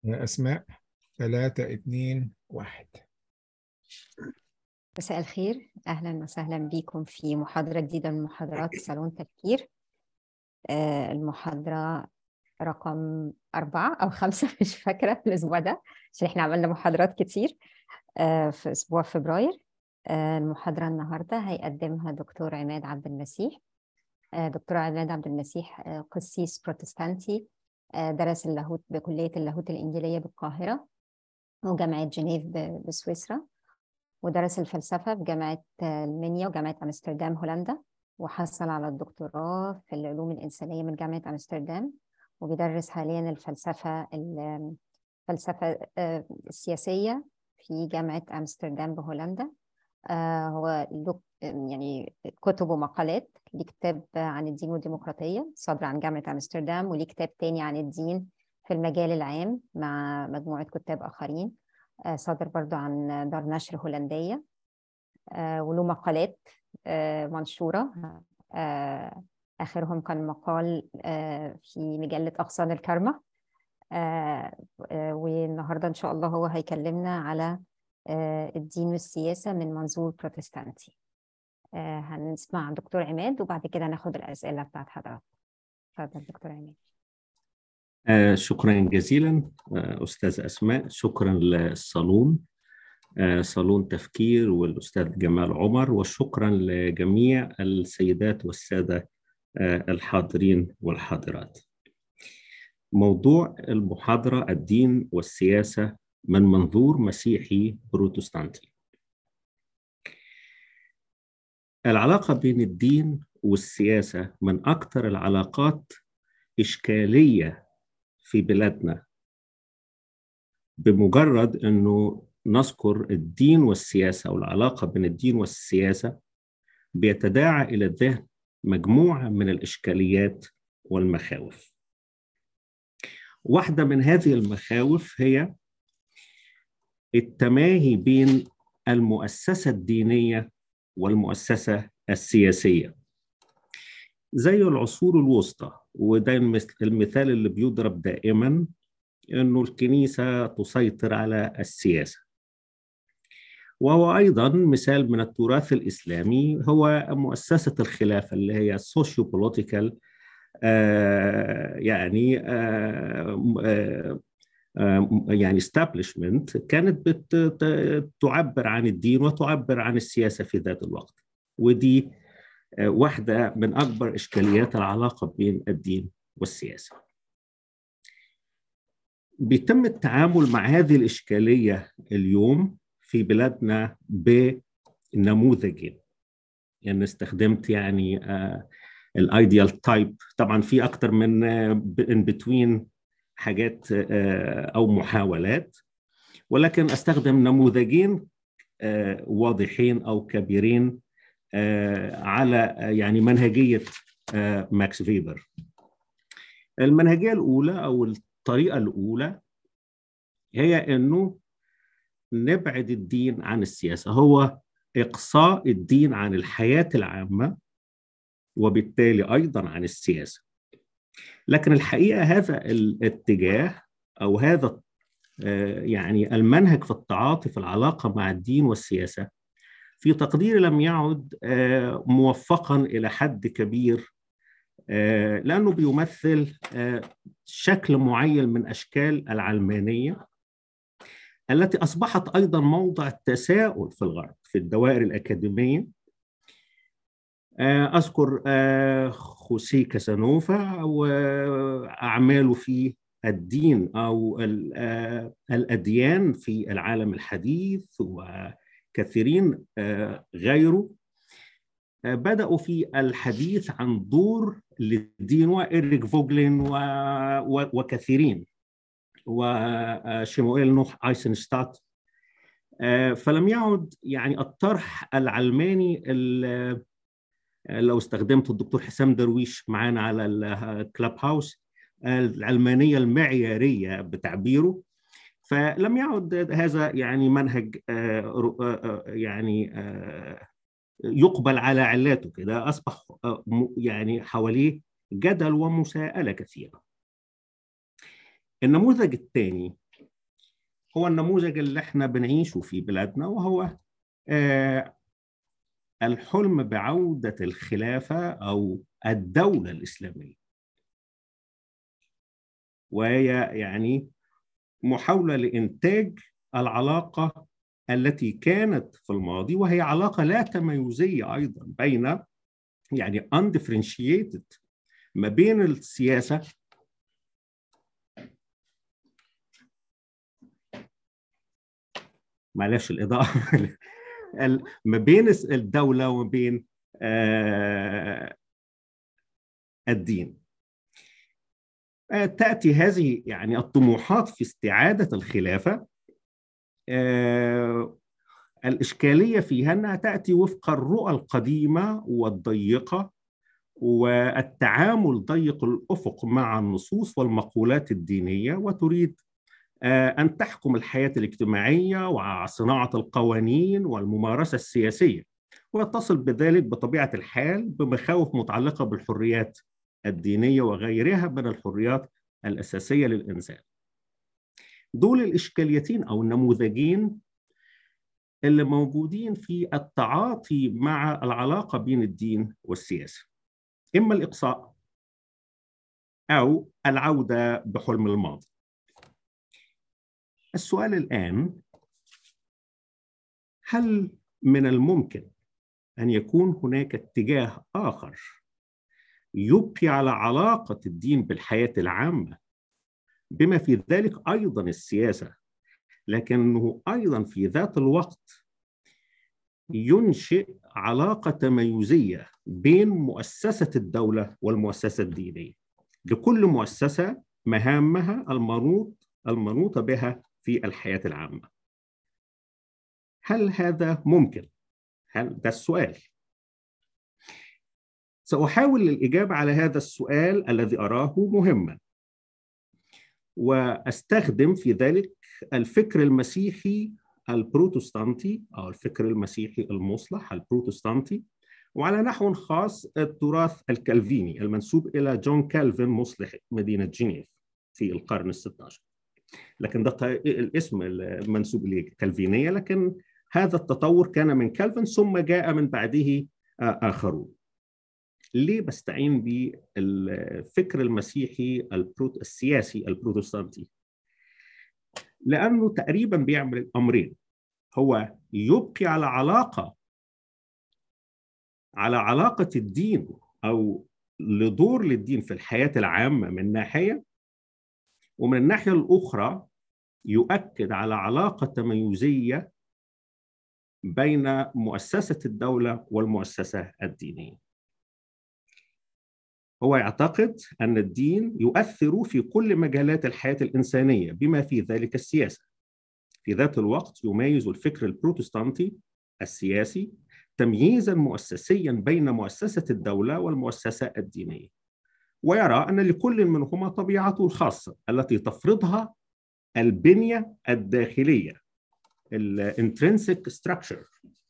أسماء ثلاثة اتنين واحد مساء الخير أهلا وسهلا بكم في محاضرة جديدة من محاضرات صالون تفكير آه، المحاضرة رقم أربعة أو خمسة مش فاكرة في الأسبوع ده عشان إحنا عملنا محاضرات كتير آه، في أسبوع فبراير آه، المحاضرة النهاردة هيقدمها دكتور عماد عبد المسيح دكتور عماد عبد المسيح قسيس بروتستانتي درس اللاهوت بكلية اللاهوت الإنجيلية بالقاهرة وجامعة جنيف بسويسرا ودرس الفلسفة في جامعة المنيا وجامعة أمستردام هولندا وحصل على الدكتوراه في العلوم الإنسانية من جامعة أمستردام وبيدرس حاليا الفلسفة الفلسفة السياسية في جامعة أمستردام بهولندا هو يعني كتب ومقالات ليه كتاب عن الدين والديمقراطية صادر عن جامعة أمستردام وليه كتاب تاني عن الدين في المجال العام مع مجموعة كتاب آخرين صادر برضو عن دار نشر هولندية وله مقالات منشورة آخرهم كان مقال في مجلة أغصان الكرمة والنهاردة إن شاء الله هو هيكلمنا على الدين والسياسة من منظور بروتستانتي هنسمع دكتور عماد وبعد كده ناخد الأسئلة بتاعت حضرتك اتفضل دكتور عماد آه شكرا جزيلا آه أستاذ أسماء شكرا للصالون آه صالون تفكير والأستاذ جمال عمر وشكرا لجميع السيدات والسادة الحاضرين والحاضرات موضوع المحاضرة الدين والسياسة من منظور مسيحي بروتستانتي العلاقة بين الدين والسياسة من أكثر العلاقات إشكالية في بلادنا بمجرد أنه نذكر الدين والسياسة أو العلاقة بين الدين والسياسة بيتداعى إلى الذهن مجموعة من الإشكاليات والمخاوف واحدة من هذه المخاوف هي التماهي بين المؤسسة الدينية والمؤسسة السياسية زي العصور الوسطى وده المثال اللي بيضرب دائما انه الكنيسة تسيطر على السياسة وهو ايضا مثال من التراث الاسلامي هو مؤسسة الخلافة اللي هي السوشيو بوليتيكال آه يعني آه آه يعني establishment كانت بتعبر عن الدين وتعبر عن السياسة في ذات الوقت ودي واحدة من أكبر إشكاليات العلاقة بين الدين والسياسة بيتم التعامل مع هذه الإشكالية اليوم في بلادنا بنموذجين يعني استخدمت يعني الايديال تايب طبعا في اكتر من ان بتوين حاجات او محاولات ولكن استخدم نموذجين واضحين او كبيرين على يعني منهجيه ماكس فيبر المنهجيه الاولى او الطريقه الاولى هي انه نبعد الدين عن السياسه هو اقصاء الدين عن الحياه العامه وبالتالي ايضا عن السياسه لكن الحقيقه هذا الاتجاه او هذا يعني المنهج في التعاطي في العلاقه مع الدين والسياسه في تقديري لم يعد موفقا الى حد كبير لانه بيمثل شكل معين من اشكال العلمانيه التي اصبحت ايضا موضع التساؤل في الغرب في الدوائر الاكاديميه اذكر خوسي كاسانوفا واعماله في الدين او الاديان في العالم الحديث وكثيرين غيره بداوا في الحديث عن دور للدين وإيريك فوغلين وكثيرين وشيمويل نوح ايسنشتات فلم يعد يعني الطرح العلماني لو استخدمت الدكتور حسام درويش معانا على الكلاب هاوس العلمانيه المعياريه بتعبيره فلم يعد هذا يعني منهج يعني يقبل على علاته كده اصبح يعني حواليه جدل ومساءله كثيره النموذج الثاني هو النموذج اللي احنا بنعيشه في بلادنا وهو آه الحلم بعودة الخلافة أو الدولة الإسلامية وهي يعني محاولة لإنتاج العلاقة التي كانت في الماضي وهي علاقة لا تميزية أيضا بين يعني undifferentiated ما بين السياسة معلش الإضاءة ما بين الدولة وما بين الدين تأتي هذه يعني الطموحات في استعادة الخلافة الإشكالية فيها أنها تأتي وفق الرؤى القديمة والضيقة والتعامل ضيق الأفق مع النصوص والمقولات الدينية وتريد أن تحكم الحياة الاجتماعية وصناعة القوانين والممارسة السياسية وتصل بذلك بطبيعة الحال بمخاوف متعلقة بالحريات الدينية وغيرها من الحريات الأساسية للإنسان دول الإشكاليتين أو النموذجين اللي موجودين في التعاطي مع العلاقة بين الدين والسياسة إما الإقصاء أو العودة بحلم الماضي السؤال الآن هل من الممكن أن يكون هناك اتجاه آخر يبقي على علاقة الدين بالحياة العامة بما في ذلك أيضا السياسة لكنه أيضا في ذات الوقت ينشئ علاقة تميزية بين مؤسسة الدولة والمؤسسة الدينية لكل مؤسسة مهامها المنوط المنوطة بها في الحياة العامة هل هذا ممكن؟ هل ده السؤال سأحاول الإجابة على هذا السؤال الذي أراه مهما وأستخدم في ذلك الفكر المسيحي البروتستانتي أو الفكر المسيحي المصلح البروتستانتي وعلى نحو خاص التراث الكالفيني المنسوب إلى جون كالفين مصلح مدينة جنيف في القرن الستة عشر لكن ده الاسم المنسوب لكالفينية لكن هذا التطور كان من كالفن ثم جاء من بعده آخرون ليه بستعين بالفكر المسيحي البروت السياسي البروتستانتي لأنه تقريبا بيعمل أمرين هو يبقي على علاقة على علاقة الدين أو لدور للدين في الحياة العامة من ناحية ومن الناحية الأخرى يؤكد على علاقة تميزية بين مؤسسة الدولة والمؤسسة الدينية. هو يعتقد أن الدين يؤثر في كل مجالات الحياة الإنسانية بما في ذلك السياسة. في ذات الوقت يميز الفكر البروتستانتي السياسي تمييزا مؤسسيا بين مؤسسة الدولة والمؤسسة الدينية. ويرى أن لكل منهما طبيعته الخاصة التي تفرضها البنية الداخلية الانترنسك ستراكشر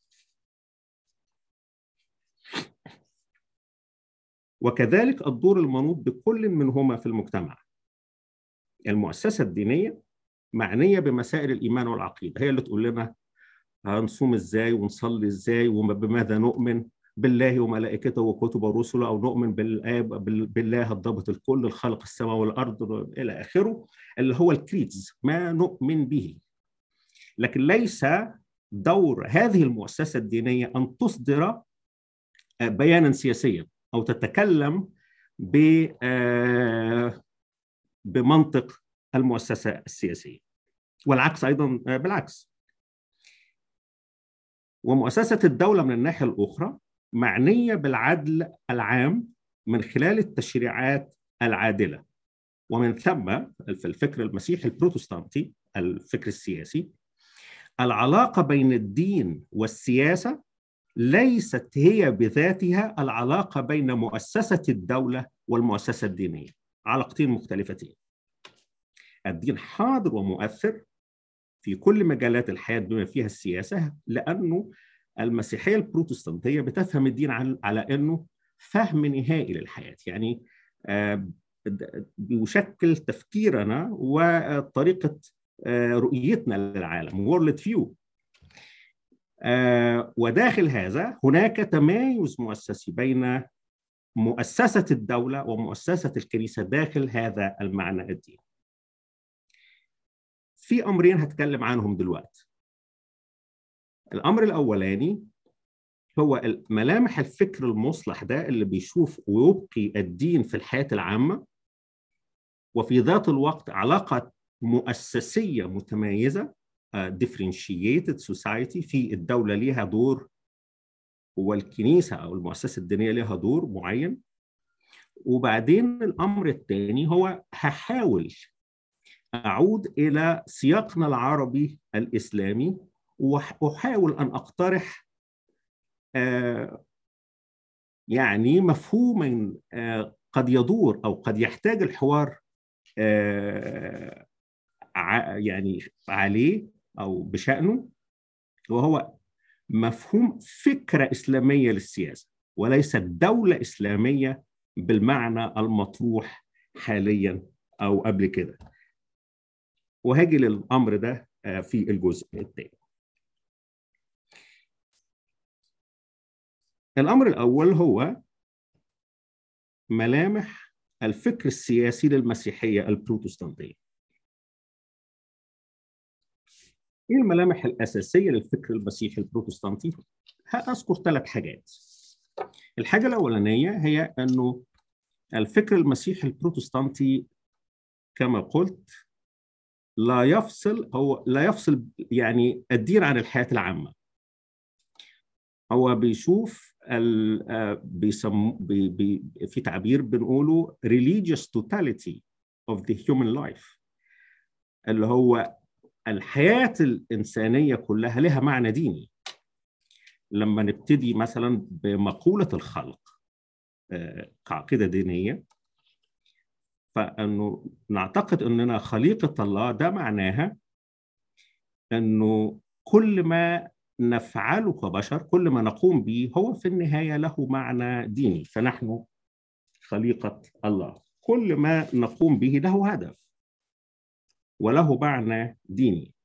وكذلك الدور المنوط بكل منهما في المجتمع المؤسسة الدينية معنية بمسائل الإيمان والعقيدة هي اللي تقول لنا هنصوم إزاي ونصلي إزاي وبماذا نؤمن بالله وملائكته وكتبه ورسله او نؤمن بالاب بالله الضابط الكل الخالق السماء والارض الى اخره اللي هو الكريدز ما نؤمن به لكن ليس دور هذه المؤسسه الدينيه ان تصدر بيانا سياسيا او تتكلم ب بمنطق المؤسسه السياسيه والعكس ايضا بالعكس ومؤسسه الدوله من الناحيه الاخرى معنيه بالعدل العام من خلال التشريعات العادله ومن ثم في الفكر المسيحي البروتستانتي الفكر السياسي العلاقه بين الدين والسياسه ليست هي بذاتها العلاقه بين مؤسسه الدوله والمؤسسه الدينيه علاقتين مختلفتين الدين حاضر ومؤثر في كل مجالات الحياه بما فيها السياسه لانه المسيحيه البروتستانتيه بتفهم الدين على انه فهم نهائي للحياه يعني بيشكل تفكيرنا وطريقه رؤيتنا للعالم وورلد فيو وداخل هذا هناك تمايز مؤسسي بين مؤسسة الدولة ومؤسسة الكنيسة داخل هذا المعنى الديني في أمرين هتكلم عنهم دلوقتي الأمر الأولاني هو ملامح الفكر المصلح ده اللي بيشوف ويبقي الدين في الحياة العامة وفي ذات الوقت علاقة مؤسسية متميزة differentiated society في الدولة ليها دور والكنيسة أو المؤسسة الدينية ليها دور معين وبعدين الأمر الثاني هو هحاول أعود إلى سياقنا العربي الإسلامي وأحاول أن أقترح آه يعني مفهوما آه قد يدور أو قد يحتاج الحوار آه يعني عليه أو بشأنه وهو مفهوم فكرة إسلامية للسياسة وليست دولة إسلامية بالمعنى المطروح حاليا أو قبل كده وهاجي للأمر ده في الجزء الثاني الأمر الأول هو ملامح الفكر السياسي للمسيحية البروتستانتية ايه الملامح الاساسيه للفكر المسيحي البروتستانتي؟ هاذكر ثلاث حاجات. الحاجه الاولانيه هي انه الفكر المسيحي البروتستانتي كما قلت لا يفصل هو لا يفصل يعني الدين عن الحياه العامه. هو بيشوف بيسم بي بي في تعبير بنقوله religious totality of the human life اللي هو الحياة الإنسانية كلها لها معنى ديني لما نبتدي مثلا بمقولة الخلق كعقيدة دينية فأنه نعتقد أننا خليقة الله ده معناها أنه كل ما نفعله كبشر كل ما نقوم به هو في النهاية له معنى ديني فنحن خليقة الله كل ما نقوم به له هدف وله معنى ديني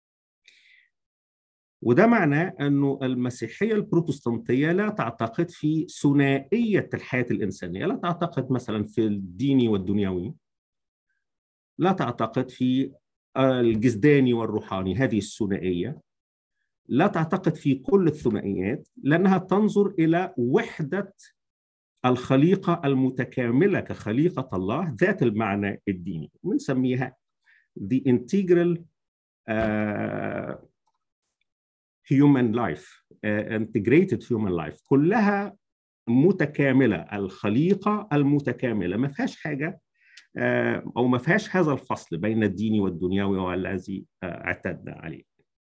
وده معناه أنه المسيحية البروتستانتية لا تعتقد في ثنائية الحياة الإنسانية لا تعتقد مثلا في الديني والدنيوي لا تعتقد في الجسداني والروحاني هذه الثنائية لا تعتقد في كل الثنائيات لأنها تنظر إلى وحدة الخليقة المتكاملة كخليقة الله ذات المعنى الديني بنسميها the integral uh, human life uh, integrated human life كلها متكاملة الخليقة المتكاملة ما فيهاش حاجة uh, أو ما فيهاش هذا الفصل بين الديني والدنيوي والذي اعتدنا عليه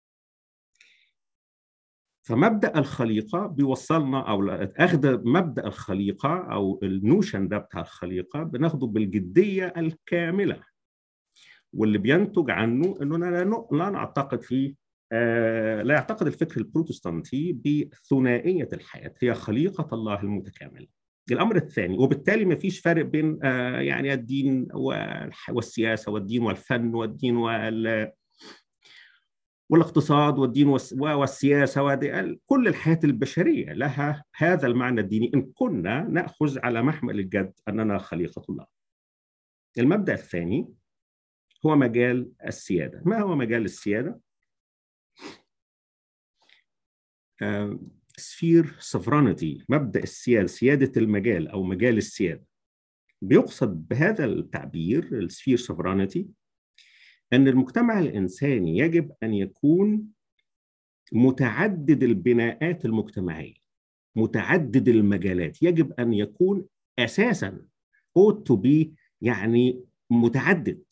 فمبدا الخليقه بيوصلنا او اخذ مبدا الخليقه او النوشن ده بتاع الخليقه بناخده بالجديه الكامله واللي بينتج عنه اننا لا نعتقد فيه آه لا يعتقد الفكر البروتستانتي بثنائيه الحياه هي خليقه الله المتكامله الامر الثاني وبالتالي ما فيش فرق بين آه يعني الدين والسياسه والدين والفن والدين وال والاقتصاد والدين والسياسه كل الحياه البشريه لها هذا المعنى الديني ان كنا ناخذ على محمل الجد اننا خليقه الله. المبدا الثاني هو مجال السياده، ما هو مجال السياده؟ سفير سفرانتي مبدا السياده سياده المجال او مجال السياده. بيقصد بهذا التعبير السفير سفرانتي أن المجتمع الإنساني يجب أن يكون متعدد البناءات المجتمعية متعدد المجالات يجب أن يكون أساسا ought to be يعني متعدد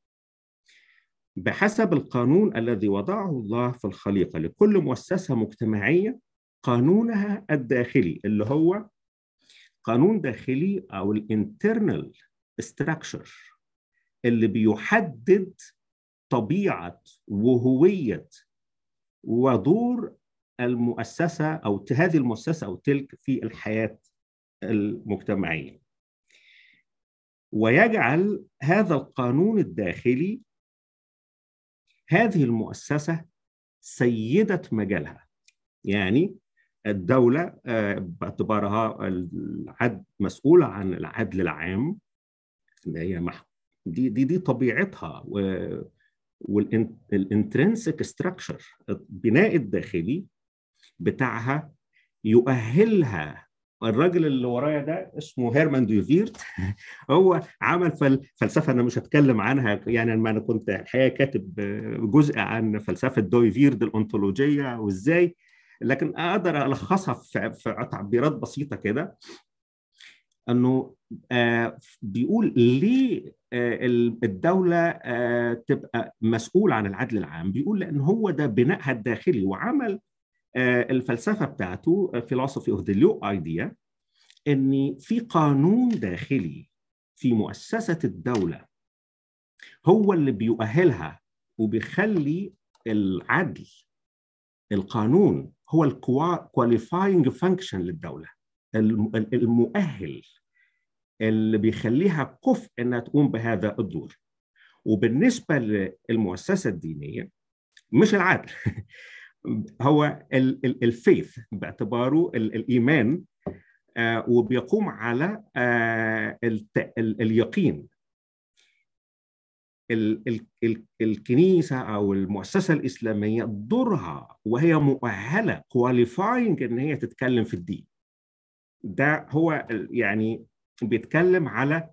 بحسب القانون الذي وضعه الله في الخليقة لكل مؤسسة مجتمعية قانونها الداخلي اللي هو قانون داخلي أو الانترنال structure اللي بيحدد طبيعه وهويه ودور المؤسسه او هذه المؤسسه او تلك في الحياه المجتمعيه. ويجعل هذا القانون الداخلي هذه المؤسسة سيدة مجالها يعني الدولة باعتبارها العد مسؤولة عن العدل العام اللي هي مح... دي دي دي طبيعتها و... والانترنسك ستراكشر البناء الداخلي بتاعها يؤهلها الراجل اللي ورايا ده اسمه هيرمان ديوفيرت هو عمل فل... فلسفه انا مش هتكلم عنها يعني ما انا كنت الحقيقه كاتب جزء عن فلسفه دويفيرد الانطولوجيه وازاي لكن اقدر الخصها في, في تعبيرات بسيطه كده انه آه بيقول ليه آه الدوله آه تبقى مسؤول عن العدل العام بيقول لان هو ده بنائها الداخلي وعمل الفلسفه بتاعته philosophy of the law idea ان في قانون داخلي في مؤسسه الدوله هو اللي بيؤهلها وبيخلي العدل القانون هو الكواليفاينج فانكشن للدوله المؤهل اللي بيخليها كفء انها تقوم بهذا الدور وبالنسبه للمؤسسه الدينيه مش العدل هو الفيث باعتباره الايمان وبيقوم على اليقين الكنيسه او المؤسسه الاسلاميه دورها وهي مؤهله كواليفاينج ان هي تتكلم في الدين ده هو يعني بيتكلم على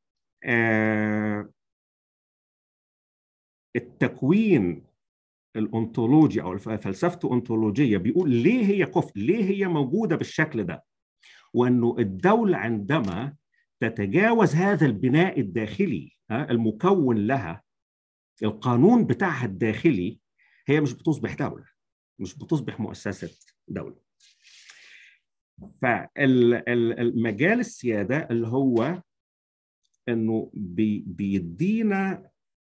التكوين الانطولوجي او فلسفته انطولوجيه بيقول ليه هي كفء ليه هي موجوده بالشكل ده وانه الدوله عندما تتجاوز هذا البناء الداخلي المكون لها القانون بتاعها الداخلي هي مش بتصبح دوله مش بتصبح مؤسسه دوله فالمجال السياده اللي هو انه بيدينا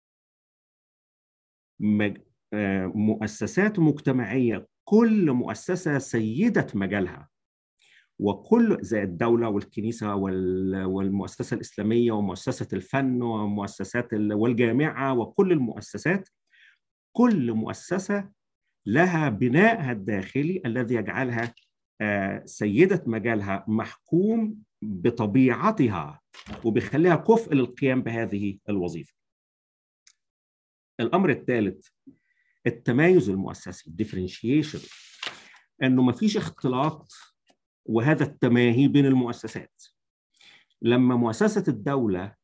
مؤسسات مجتمعيه كل مؤسسه سيده مجالها وكل زي الدوله والكنيسه والمؤسسه الاسلاميه ومؤسسه الفن ومؤسسات والجامعه وكل المؤسسات كل مؤسسه لها بنائها الداخلي الذي يجعلها سيده مجالها محكوم بطبيعتها وبيخليها كفء للقيام بهذه الوظيفه. الامر الثالث التمايز المؤسسي الديفرنشيشن انه ما فيش اختلاط وهذا التماهي بين المؤسسات لما مؤسسه الدوله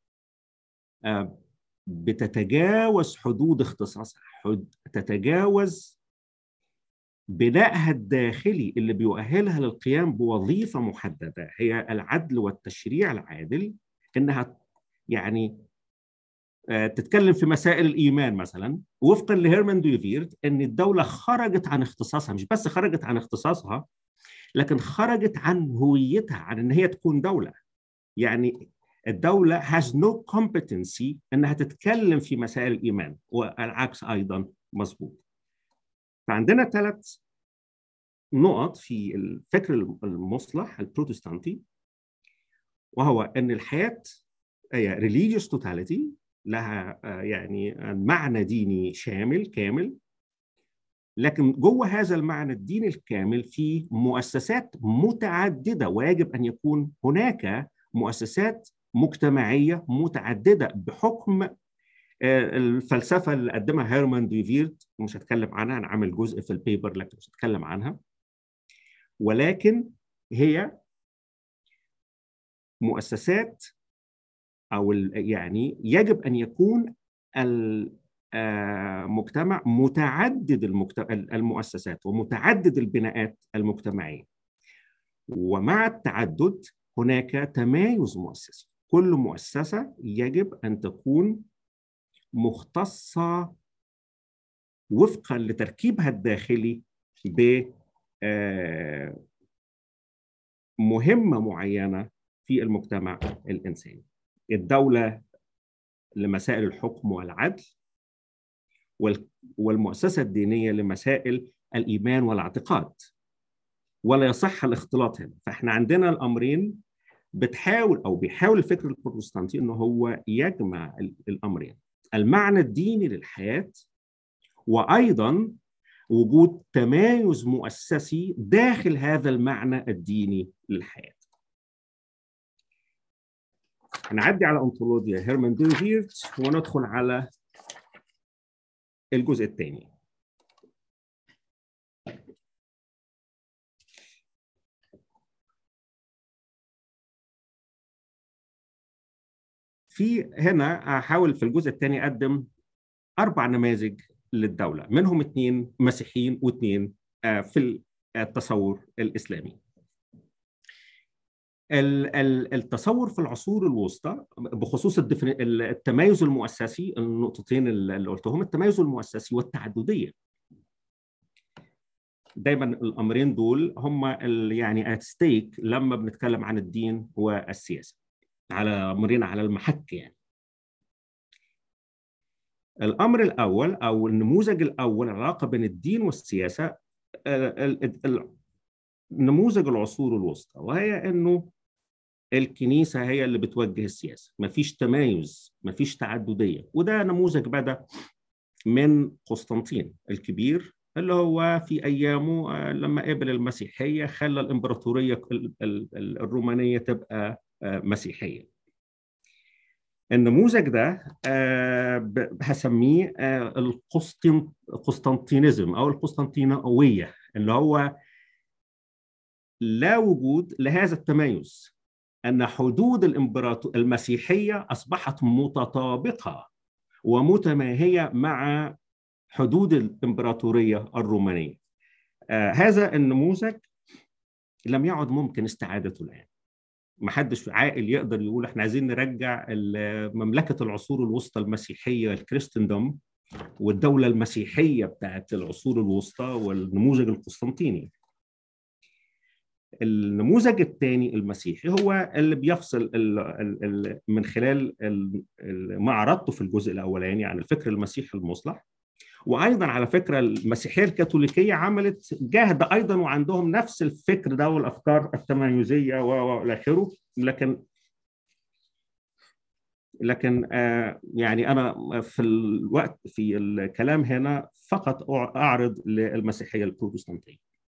بتتجاوز حدود اختصاصها تتجاوز بنائها الداخلي اللي بيؤهلها للقيام بوظيفه محدده هي العدل والتشريع العادل انها يعني تتكلم في مسائل الايمان مثلا وفقا لهيرمان دويفيرت ان الدوله خرجت عن اختصاصها مش بس خرجت عن اختصاصها لكن خرجت عن هويتها عن ان هي تكون دوله يعني الدوله has no competency انها تتكلم في مسائل الايمان والعكس ايضا مظبوط فعندنا ثلاث نقط في الفكر المصلح البروتستانتي وهو ان الحياه هي religious totality لها يعني معنى ديني شامل كامل لكن جوه هذا المعنى الديني الكامل في مؤسسات متعدده ويجب ان يكون هناك مؤسسات مجتمعيه متعدده بحكم الفلسفه اللي قدمها هيرمان ديفيرت مش هتكلم عنها انا عامل جزء في البيبر لكن مش هتكلم عنها ولكن هي مؤسسات او يعني يجب ان يكون المجتمع متعدد المؤسسات ومتعدد البناءات المجتمعيه ومع التعدد هناك تمايز مؤسسي كل مؤسسه يجب ان تكون مختصه وفقا لتركيبها الداخلي ب مهمه معينه في المجتمع الانساني الدوله لمسائل الحكم والعدل والمؤسسه الدينيه لمسائل الايمان والاعتقاد ولا يصح الاختلاط هنا فاحنا عندنا الامرين بتحاول او بيحاول الفكر البروتستانتي انه هو يجمع الامرين المعنى الديني للحياه وايضا وجود تمايز مؤسسي داخل هذا المعنى الديني للحياه. هنعدي على انطولوجيا هيرمان دوفيرت وندخل على الجزء الثاني. في هنا هحاول في الجزء الثاني اقدم اربع نماذج للدوله منهم اثنين مسيحيين واثنين في التصور الاسلامي التصور في العصور الوسطى بخصوص التمايز المؤسسي النقطتين اللي قلتهم التمايز المؤسسي والتعدديه دايما الامرين دول هم يعني ات ستيك لما بنتكلم عن الدين والسياسه على امرين على المحك يعني الامر الاول او النموذج الاول العلاقه بين الدين والسياسه نموذج العصور الوسطى وهي انه الكنيسه هي اللي بتوجه السياسه مفيش تمايز مفيش تعدديه وده نموذج بدا من قسطنطين الكبير اللي هو في ايامه لما قبل المسيحيه خلى الامبراطوريه الرومانيه تبقى مسيحيه النموذج ده هسميه القسطنطينيزم او القسطنطينويه اللي هو لا وجود لهذا التمايز ان حدود الامبراطور المسيحيه اصبحت متطابقه ومتماهيه مع حدود الامبراطوريه الرومانيه هذا النموذج لم يعد ممكن استعادته الان ما حدش عاقل يقدر يقول احنا عايزين نرجع مملكه العصور الوسطى المسيحيه الكريستندوم والدوله المسيحيه بتاعت العصور الوسطى والنموذج القسطنطيني النموذج الثاني المسيحي هو اللي بيفصل ال ال من خلال ما عرضته في الجزء الاولاني عن الفكر المسيحي المصلح وايضا على فكره المسيحيه الكاثوليكيه عملت جهد ايضا وعندهم نفس الفكر ده والافكار التميزيه والى اخره لكن لكن آه يعني انا في الوقت في الكلام هنا فقط اعرض للمسيحيه البروتستانتيه.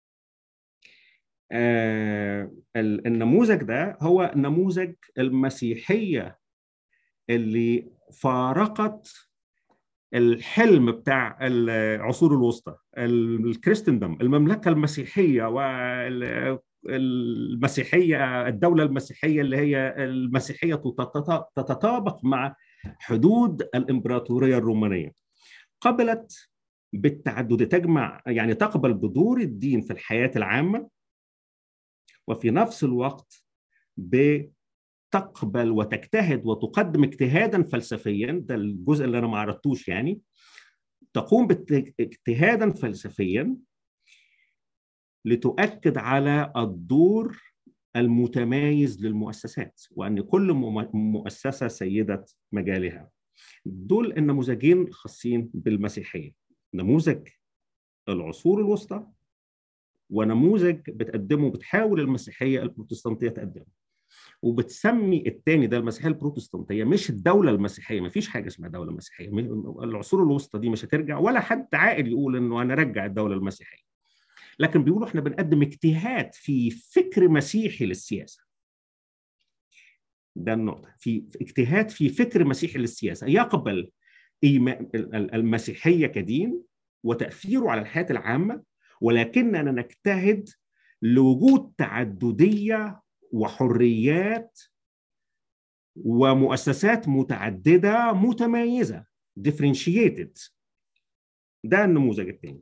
آه النموذج ده هو نموذج المسيحيه اللي فارقت الحلم بتاع العصور الوسطى الكريستندوم المملكه المسيحيه والمسيحيه الدوله المسيحيه اللي هي المسيحيه تتطابق مع حدود الامبراطوريه الرومانيه قبلت بالتعدد تجمع يعني تقبل بدور الدين في الحياه العامه وفي نفس الوقت ب تقبل وتجتهد وتقدم اجتهادا فلسفيا ده الجزء اللي انا ما عرضتوش يعني تقوم باجتهادا فلسفيا لتؤكد على الدور المتمايز للمؤسسات وان كل مؤسسه سيده مجالها دول النموذجين خاصين بالمسيحيه نموذج العصور الوسطى ونموذج بتقدمه بتحاول المسيحيه البروتستانتيه تقدمه وبتسمي الثاني ده المسيحيه البروتستانتيه مش الدوله المسيحيه ما فيش حاجه اسمها دوله مسيحيه العصور الوسطى دي مش هترجع ولا حد عاقل يقول انه انا ارجع الدوله المسيحيه لكن بيقولوا احنا بنقدم اجتهاد في فكر مسيحي للسياسه ده النقطه في اجتهاد في فكر مسيحي للسياسه يقبل المسيحيه كدين وتاثيره على الحياه العامه ولكننا نجتهد لوجود تعدديه وحريات ومؤسسات متعدده متميزه differentiated ده النموذج الثاني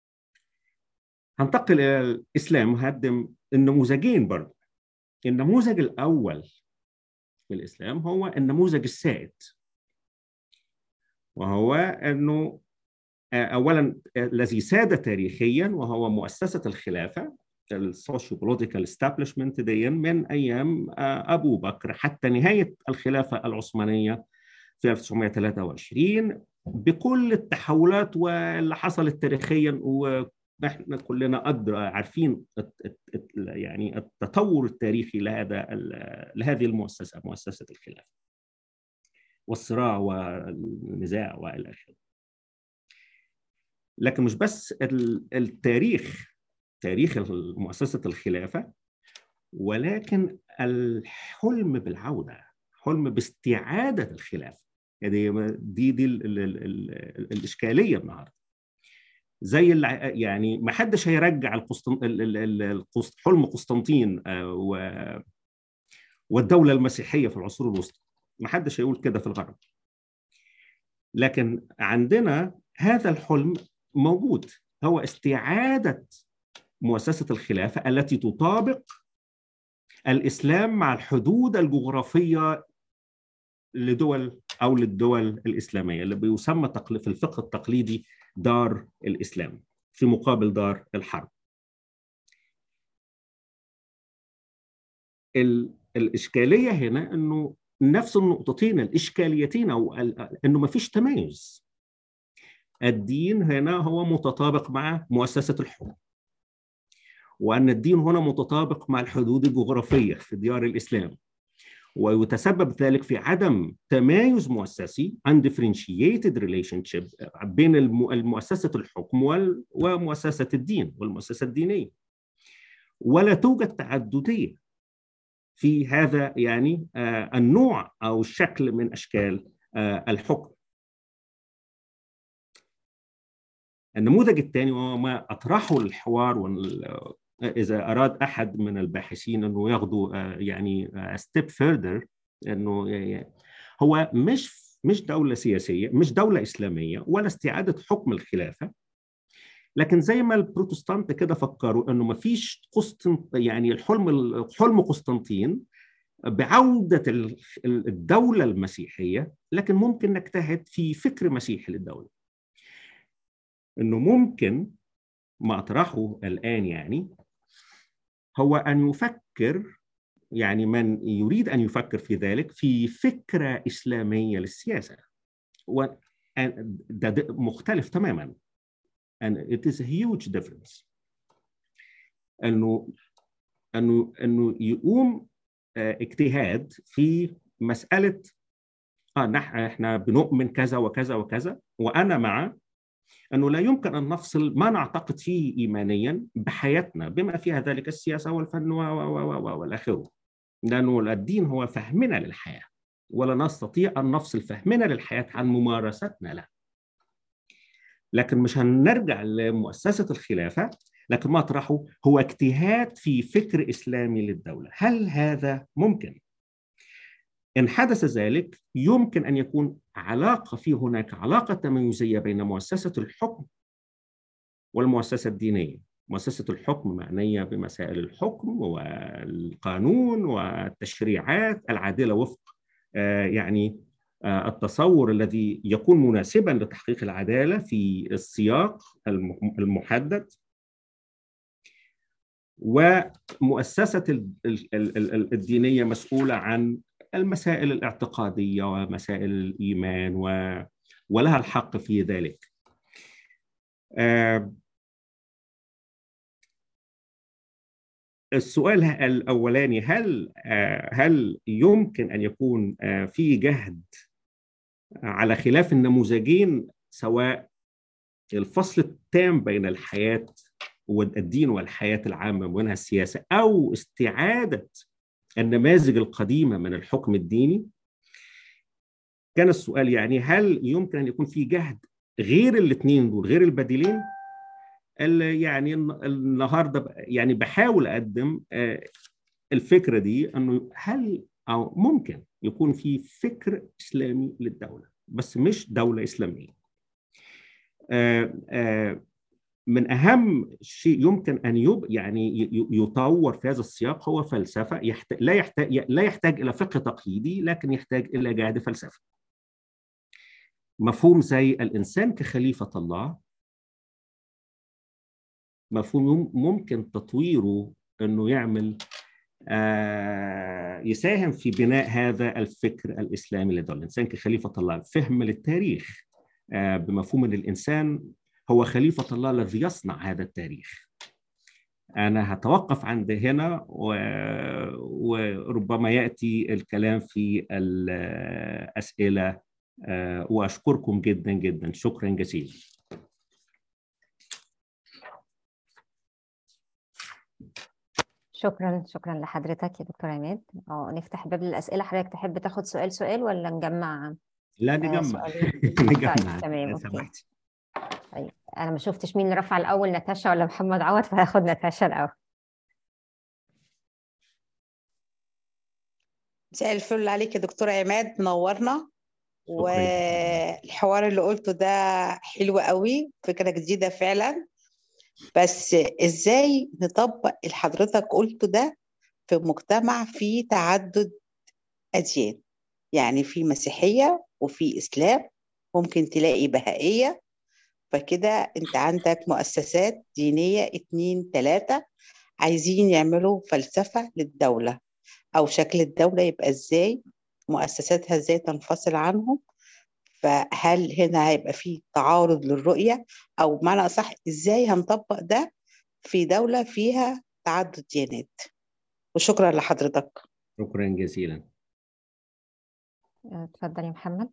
هنتقل الى الاسلام وهقدم النموذجين برضه النموذج الاول في الاسلام هو النموذج السائد وهو انه اولا الذي ساد تاريخيا وهو مؤسسه الخلافه السوشيو بوليتيكال استابلشمنت دي من ايام ابو بكر حتى نهايه الخلافه العثمانيه في 1923 بكل التحولات واللي حصلت تاريخيا واحنا كلنا قدر عارفين يعني التطور التاريخي لهذا لهذه المؤسسه مؤسسه الخلافه والصراع والنزاع والى اخره لكن مش بس التاريخ تاريخ مؤسسة الخلافة ولكن الحلم بالعودة حلم باستعادة الخلافة يعني دي دي ال ال ال ال الإشكالية النهاردة زي يعني ما حدش هيرجع القسطن... حلم قسطنطين والدولة المسيحية في العصور الوسطى ما حدش هيقول كده في الغرب لكن عندنا هذا الحلم موجود هو استعادة مؤسسة الخلافة التي تطابق الإسلام مع الحدود الجغرافية لدول أو للدول الإسلامية اللي بيسمى في الفقه التقليدي دار الإسلام في مقابل دار الحرب الإشكالية هنا أنه نفس النقطتين الإشكاليتين أو أنه ما فيش تميز الدين هنا هو متطابق مع مؤسسة الحكم وأن الدين هنا متطابق مع الحدود الجغرافية في ديار الإسلام ويتسبب ذلك في عدم تمايز مؤسسي undifferentiated relationship بين المؤسسة الحكم ومؤسسة الدين والمؤسسة الدينية ولا توجد تعددية في هذا يعني النوع أو الشكل من أشكال الحكم النموذج الثاني وهو ما أطرحه الحوار إذا أراد أحد من الباحثين أنه ياخذوا يعني ستيب فيردر أنه هو مش مش دولة سياسية مش دولة إسلامية ولا استعادة حكم الخلافة لكن زي ما البروتستانت كده فكروا انه ما فيش قسطنط يعني الحلم حلم قسطنطين بعودة الدولة المسيحية لكن ممكن نجتهد في فكر مسيحي للدولة انه ممكن ما اطرحه الان يعني هو ان يفكر يعني من يريد ان يفكر في ذلك في فكره اسلاميه للسياسه و ده مختلف تماما and it is a huge difference انه انه انه يقوم اجتهاد في مساله اه نحن احنا بنؤمن كذا وكذا وكذا وانا مع انه لا يمكن ان نفصل ما نعتقد فيه ايمانيا بحياتنا بما فيها ذلك السياسه والفن والاخره لانه الدين هو فهمنا للحياه ولا نستطيع ان نفصل فهمنا للحياه عن ممارستنا لها لكن مش هنرجع لمؤسسه الخلافه لكن ما اطرحه هو اجتهاد في فكر اسلامي للدوله هل هذا ممكن إن حدث ذلك يمكن أن يكون علاقة في هناك علاقة تميزية بين مؤسسة الحكم والمؤسسة الدينية مؤسسة الحكم معنية بمسائل الحكم والقانون والتشريعات العادلة وفق يعني التصور الذي يكون مناسبا لتحقيق العدالة في السياق المحدد ومؤسسة الدينية مسؤولة عن المسائل الاعتقادية ومسائل الإيمان و... ولها الحق في ذلك السؤال الأولاني هل هل يمكن أن يكون في جهد على خلاف النموذجين سواء الفصل التام بين الحياة والدين والحياة العامة ومنها السياسة أو استعادة النماذج القديمة من الحكم الديني كان السؤال يعني هل يمكن أن يكون في جهد غير الاثنين دول غير البديلين اللي يعني النهارده يعني بحاول اقدم الفكره دي انه هل او ممكن يكون في فكر اسلامي للدوله بس مش دوله اسلاميه من اهم شيء يمكن ان يب يعني يطور في هذا السياق هو فلسفه يحتاج لا يحتاج لا يحتاج الى فقه تقليدي لكن يحتاج الى جهد فلسفي. مفهوم زي الانسان كخليفه الله مفهوم ممكن تطويره انه يعمل آه يساهم في بناء هذا الفكر الاسلامي للدوله، الانسان كخليفه الله، فهم للتاريخ آه بمفهوم ان الانسان هو خليفة الله الذي يصنع هذا التاريخ أنا هتوقف عند هنا و... وربما يأتي الكلام في الأسئلة وأشكركم جدا جدا شكرا جزيلا شكرا شكرا لحضرتك يا دكتور عماد اه نفتح باب للأسئلة حضرتك تحب تاخد سؤال سؤال ولا نجمع لا آه، نجمع سؤالين نجمع طيب تمام لو اوكي سمحتي طيب انا ما شفتش مين اللي رفع الاول ناتاشا ولا محمد عوض فهاخد ناتاشا الاول مساء الفل عليك يا دكتور عماد منورنا شكرا والحوار اللي قلته ده حلو قوي فكرة جديدة فعلا بس ازاي نطبق اللي حضرتك قلته ده في مجتمع فيه تعدد أديان يعني في مسيحية وفي إسلام ممكن تلاقي بهائية فكده انت عندك مؤسسات دينية اتنين تلاتة عايزين يعملوا فلسفة للدولة أو شكل الدولة يبقى ازاي مؤسساتها ازاي تنفصل عنهم فهل هنا هيبقى في تعارض للرؤية أو بمعنى أصح ازاي هنطبق ده في دولة فيها تعدد ديانات وشكرا لحضرتك شكرا جزيلا آه، اتفضل يا محمد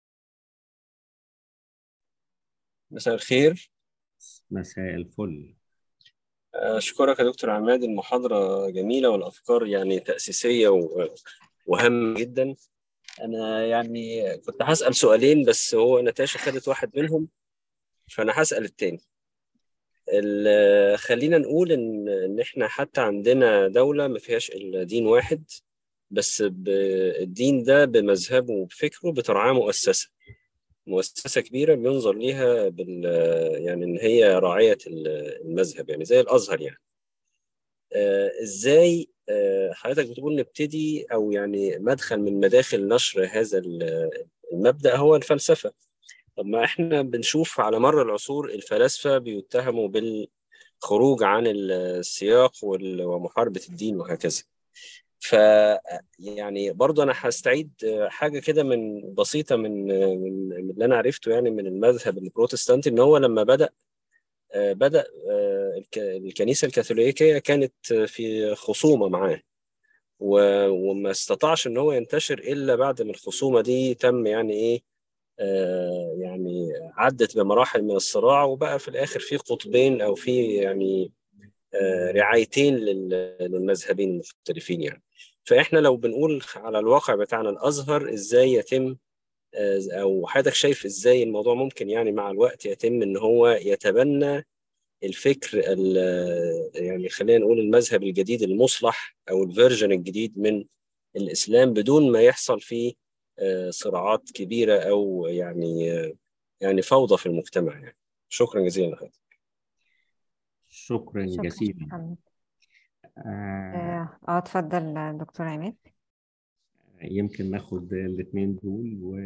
مساء الخير مساء الفل أشكرك يا دكتور عماد المحاضرة جميلة والأفكار يعني تأسيسية و- وهامة جدا أنا يعني كنت هسأل سؤالين بس هو نتاشا خدت واحد منهم فأنا هسأل التاني ال- خلينا نقول إن إن إحنا حتى عندنا دولة ما فيهاش إلا دين واحد بس ب- الدين ده بمذهبه وبفكره بترعاه مؤسسة مؤسسة كبيرة بينظر ليها بال يعني إن هي راعية المذهب يعني زي الأزهر يعني آه، إزاي آه، حضرتك بتقول نبتدي أو يعني مدخل من مداخل نشر هذا ال- المبدأ هو الفلسفة طب ما إحنا بنشوف على مر العصور الفلاسفة بيتهموا بالخروج عن السياق وال- ومحاربة الدين وهكذا ف يعني برضه انا هستعيد حاجه كده من بسيطه من من من اللي انا عرفته يعني من المذهب البروتستانتي ان هو لما بدا آه، بدا آه، الك- الكنيسه الكاثوليكيه كانت في خصومه معاه و- وما استطاعش ان هو ينتشر الا بعد ما الخصومه دي تم يعني ايه آه، يعني عدت بمراحل من الصراع وبقى في الاخر في قطبين او في يعني آه، رعايتين لل- للمذهبين المختلفين يعني فاحنا لو بنقول على الواقع بتاعنا الازهر ازاي يتم آه، او حضرتك شايف ازاي الموضوع ممكن يعني مع الوقت يتم ان هو يتبنى الفكر ال- يعني خلينا نقول المذهب الجديد المصلح او الفيرجن الجديد من الاسلام بدون ما يحصل فيه آه، صراعات كبيره او يعني آه، يعني فوضى في المجتمع يعني شكرا جزيلا لحضرتك شكرا شكرا جزيلا محمد آه، اه آه، اتفضل دكتور عماد يمكن ناخد الاثنين دول و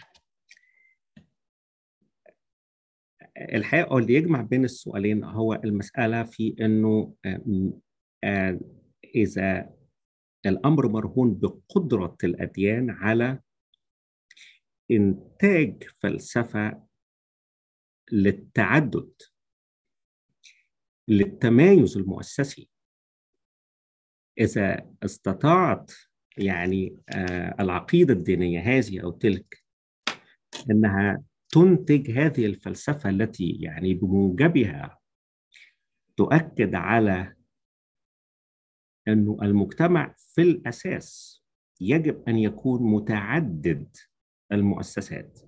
الحقيقة هو اللي يجمع بين السؤالين هو المسألة في إنه آم، آه، إذا الأمر مرهون بقدرة الأديان على إنتاج فلسفة للتعدد للتمايز المؤسسي إذا استطاعت يعني آه، العقيدة الدينية هذه أو تلك أنها تنتج هذه الفلسفة التي يعني بموجبها تؤكد على أنه المجتمع في الأساس يجب أن يكون متعدد المؤسسات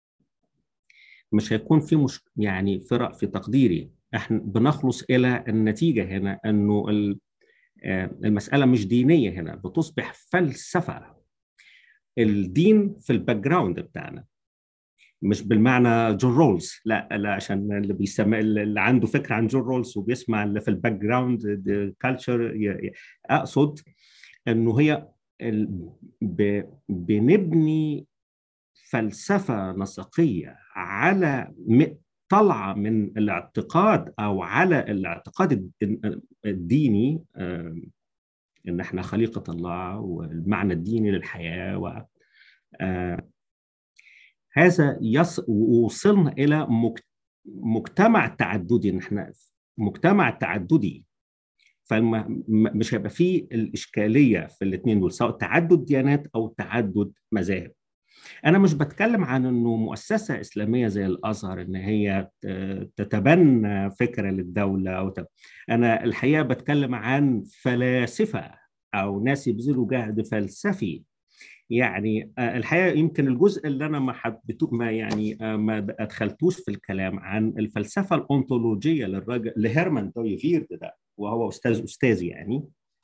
مش هيكون في مش يعني فرق في تقديري احنا بنخلص الى النتيجه هنا انه ال- آه، المساله مش دينيه هنا بتصبح فلسفه الدين في الباك جراوند بتاعنا مش بالمعنى جون رولز لا لا عشان اللي بيسمع اللي عنده فكره عن جون رولز وبيسمع اللي في الباك جراوند كلتشر اقصد انه هي ال- ب- بنبني فلسفه نسقيه على م- طالعه من الاعتقاد او على الاعتقاد الد- الديني آم، ان احنا خليقه الله والمعنى الديني للحياه و آه، هذا يص... وصلنا الى مك... مجتمع تعددي ان احنا مجتمع تعددي فمش هيبقى فيه الاشكاليه في الاثنين دول سواء تعدد ديانات او تعدد مذاهب انا مش بتكلم عن انه مؤسسه اسلاميه زي الازهر ان هي تتبنى فكره للدوله او تب... انا الحقيقه بتكلم عن فلاسفه او ناس يبذلوا جهد فلسفي يعني الحقيقه يمكن الجزء اللي انا ما حبيته ما يعني ما ادخلتوش في الكلام عن الفلسفه الانطولوجيه للراجل لهيرمان دويفيرد ده وهو استاذ استاذي يعني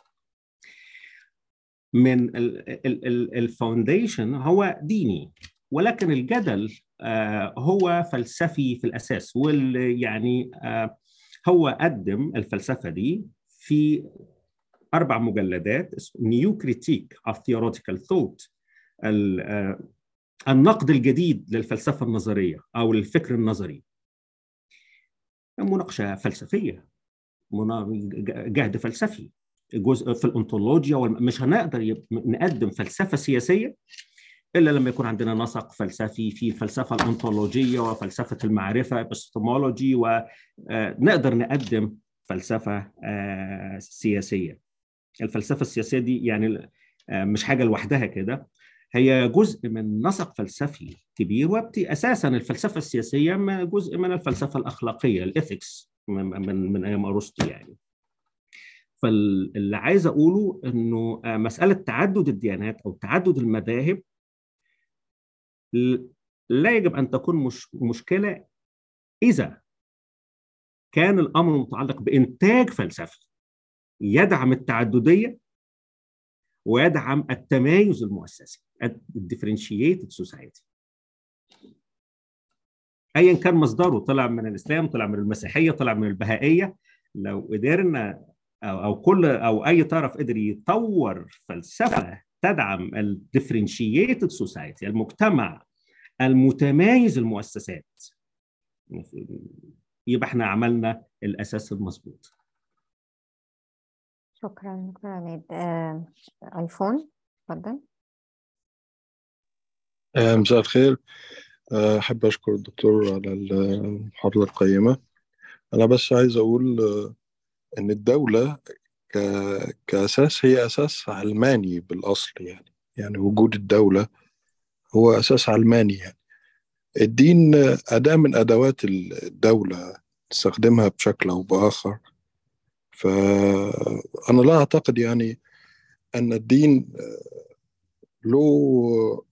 من الفاونديشن هو ديني ولكن الجدل هو فلسفي في الاساس واللي يعني هو قدم الفلسفه دي في اربع مجلدات نيو كريتيك اوف ثيوريتيكال ثوت النقد الجديد للفلسفه النظريه او الفكر النظري مناقشه فلسفيه جهد فلسفي جزء في الانطولوجيا مش هنقدر نقدم فلسفه سياسيه الا لما يكون عندنا نسق فلسفي في الفلسفه الانطولوجيه وفلسفه المعرفه ابستمولوجي ونقدر نقدم فلسفه سياسيه الفلسفه السياسيه دي يعني مش حاجه لوحدها كده هي جزء من نسق فلسفي كبير وبتي اساسا الفلسفه السياسيه جزء من الفلسفه الاخلاقيه الاثكس من من, من ايام ارسطو يعني فاللي عايز اقوله انه مساله تعدد الديانات او تعدد المذاهب لا يجب ان تكون مش مشكله اذا كان الامر متعلق بانتاج فلسفي يدعم التعدديه ويدعم التمايز المؤسسي الديفرنشيتد سوسايتي ايا كان مصدره طلع من الاسلام طلع من المسيحيه طلع من البهائيه لو قدرنا او او كل او اي طرف قدر يطور فلسفه تدعم الديفرنشيتد سوسايتي المجتمع المتمايز المؤسسات يبقى احنا عملنا الاساس المظبوط شكرا دكتور عماد آه، ايفون اتفضل آه، مساء الخير آه، أحب أشكر الدكتور على المحاضرة القيمة أنا بس عايز أقول آه، إن الدولة ك- كأساس هي أساس علماني بالأصل يعني يعني وجود الدولة هو أساس علماني يعني الدين آه، أداة من أدوات الدولة تستخدمها بشكل أو بآخر فأنا لا أعتقد يعني أن الدين آه، له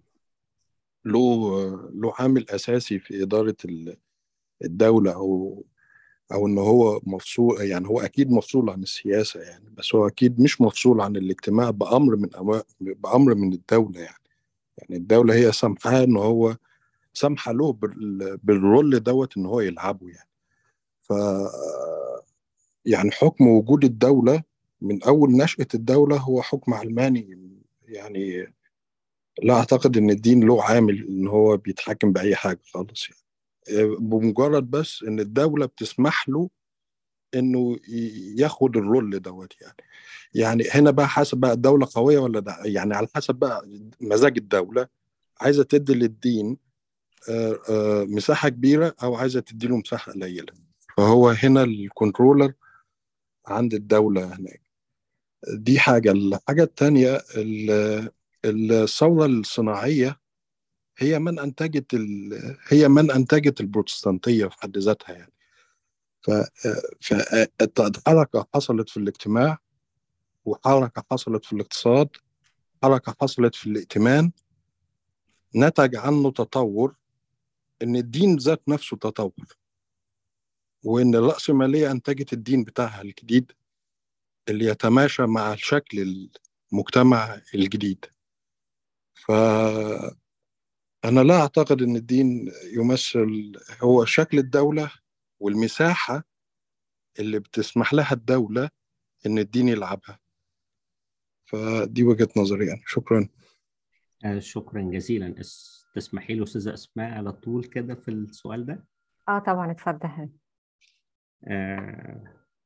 له له عامل اساسي في اداره ال- الدوله او او ان هو مفصول يعني هو اكيد مفصول عن السياسه يعني بس هو اكيد مش مفصول عن الاجتماع بامر من أمر بامر من الدوله يعني يعني الدوله هي سامحاه ان هو سامحه له بال- بالرول دوت ان هو يلعبه يعني ف يعني حكم وجود الدوله من اول نشاه الدوله هو حكم علماني يعني لا اعتقد ان الدين له عامل ان هو بيتحكم باي حاجه خالص يعني بمجرد بس ان الدوله بتسمح له انه ي- ياخد الرول دوت يعني يعني هنا بقى حسب بقى الدوله قويه ولا ده يعني على حسب بقى مزاج الدوله عايزه تدي للدين آه، آه، مساحه كبيره او عايزه تدي له مساحه قليله فهو هنا الكنترولر عند الدوله هناك دي حاجه الحاجه الثانيه الثوره الصناعيه هي من انتجت ال... هي من انتجت البروتستانتيه في حد ذاتها يعني ف... فحركه حصلت في الاجتماع وحركه حصلت في الاقتصاد حركه حصلت في الائتمان نتج عنه تطور ان الدين ذات نفسه تطور وان الرأسمالية انتجت الدين بتاعها الجديد اللي يتماشى مع شكل المجتمع الجديد ف أنا لا أعتقد أن الدين يمثل هو شكل الدولة والمساحة اللي بتسمح لها الدولة أن الدين يلعبها فدي وجهة نظري يعني شكرا آه، شكرا جزيلا اس- تسمحي له استاذه اسماء على طول كده في السؤال ده اه طبعا اتفضل آه،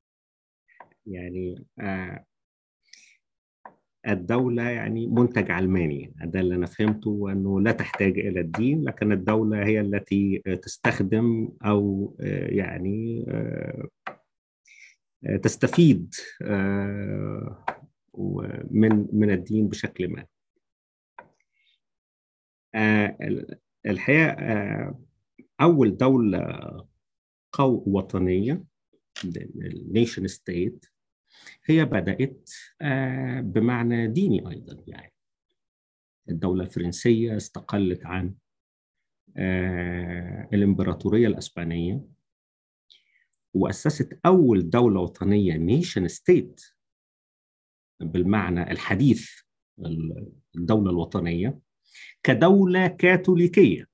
يعني آه، الدولة يعني منتج علماني ده اللي أنا فهمته أنه لا تحتاج إلى الدين لكن الدولة هي التي تستخدم أو آه، يعني آه، آه، تستفيد آه، و- من من الدين بشكل ما آه، الحقيقة آه، أول دولة قو وطنية النيشن ستيت هي بدأت آه، بمعنى ديني أيضا يعني الدولة الفرنسية استقلت عن آه، الإمبراطورية الأسبانية وأسست أول دولة وطنية نيشن ستيت بالمعنى الحديث الدولة الوطنية كدولة كاثوليكية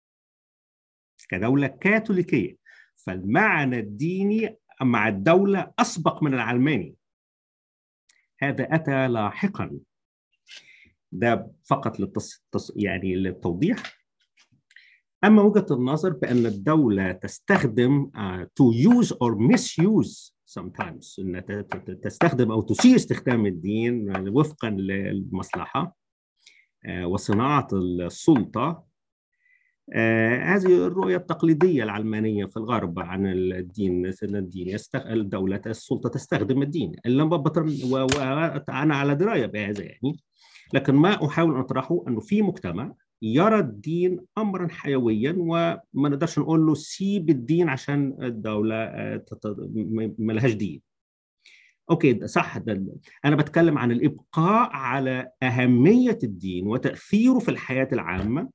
كدولة كاثوليكية فالمعنى الديني مع الدولة أسبق من العلماني هذا أتى لاحقا ده فقط للتص... يعني للتوضيح أما وجهة النظر بأن الدولة تستخدم uh, to use or misuse sometimes أن تستخدم أو تسيء استخدام الدين وفقا للمصلحة uh, وصناعة السلطة آه هذه الرؤية التقليدية العلمانية في الغرب عن الدين أن الدين يستغ... الدولة السلطة تستخدم الدين وأنا على دراية بهذا يعني لكن ما أحاول أن أطرحه أنه في مجتمع يرى الدين أمرا حيويا وما نقدرش نقول له سيب الدين عشان الدولة ما لهاش دين اوكي ده صح ده انا بتكلم عن الابقاء على اهميه الدين وتاثيره في الحياه العامه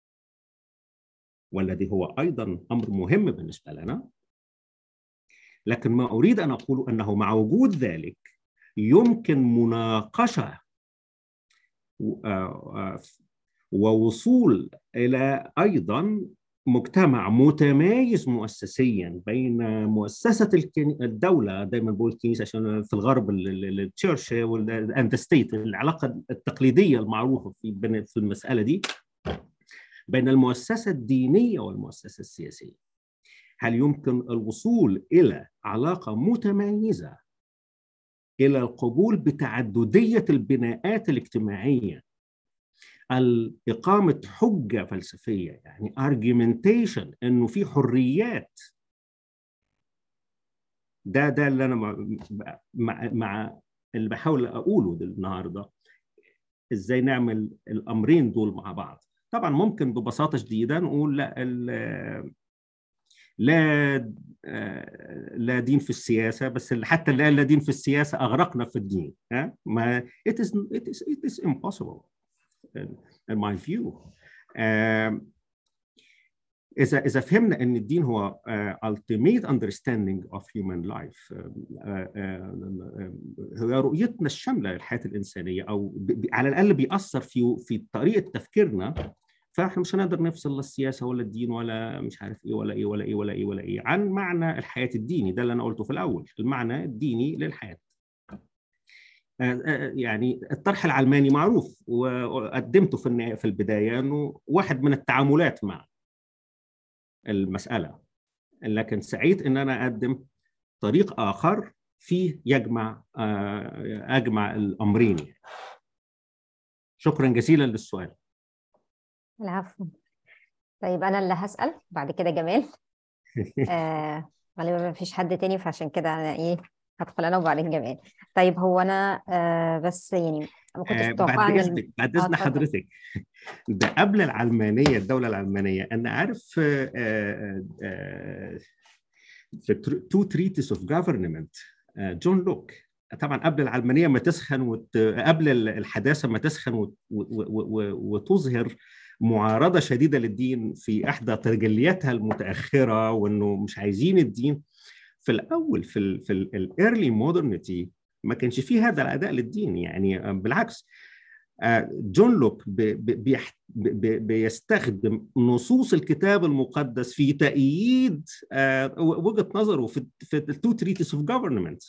والذي هو ايضا امر مهم بالنسبه لنا لكن ما اريد ان اقول انه مع وجود ذلك يمكن مناقشه ووصول الى ايضا مجتمع متمايز مؤسسيا بين مؤسسه الدوله دايما بقول الكنيسه عشان في الغرب التشيرش اند ستيت العلاقه التقليديه المعروفه في في المساله دي بين المؤسسة الدينية والمؤسسة السياسية هل يمكن الوصول إلى علاقة متميزة إلى القبول بتعددية البناءات الاجتماعية إقامة حجة فلسفية يعني argumentation إنه في حريات ده ده اللي أنا مع, مع اللي بحاول أقوله النهاردة إزاي نعمل الأمرين دول مع بعض طبعا ممكن ببساطه شديده نقول لا لا لا دين في السياسه بس حتى اللي قال لا دين في السياسه اغرقنا في الدين ها ما it is it is it is impossible in my view اذا اذا فهمنا ان الدين هو ultimate understanding of human life هي رؤيتنا الشامله للحياه الانسانيه او على الاقل بيأثر في في طريقه تفكيرنا فاحنا مش هنقدر نفصل لا السياسه ولا الدين ولا مش عارف ايه ولا ايه ولا ايه ولا ايه ولا ايه عن معنى الحياه الديني ده اللي انا قلته في الاول المعنى الديني للحياه يعني الطرح العلماني معروف وقدمته في في البدايه انه واحد من التعاملات مع المساله لكن سعيد ان انا اقدم طريق اخر فيه يجمع اجمع الامرين شكرا جزيلا للسؤال العفو طيب انا اللي هسال بعد كده جمال آه غالبا ما فيش حد تاني فعشان كده انا ايه هدخل انا وبعدين جمال طيب هو انا آه بس يعني ما كنتش متوقعه بعد اذنك بعد اذن حضرتك ده قبل العلمانيه الدوله العلمانيه انا عارف آه آه في تو تريتس اوف جفرمنت جون لوك طبعا قبل العلمانيه ما تسخن وت... قبل الحداثه ما تسخن وت... و... و... وتظهر معارضه شديده للدين في احدى تجلياتها المتاخره وانه مش عايزين الدين في الاول في ال في الايرلي مودرنتي ما كانش فيه هذا الاداء للدين يعني بالعكس جون لوك بي بي بي بيستخدم نصوص الكتاب المقدس في تأييد وجهة نظره في في التو تريتس اوف جفرمنت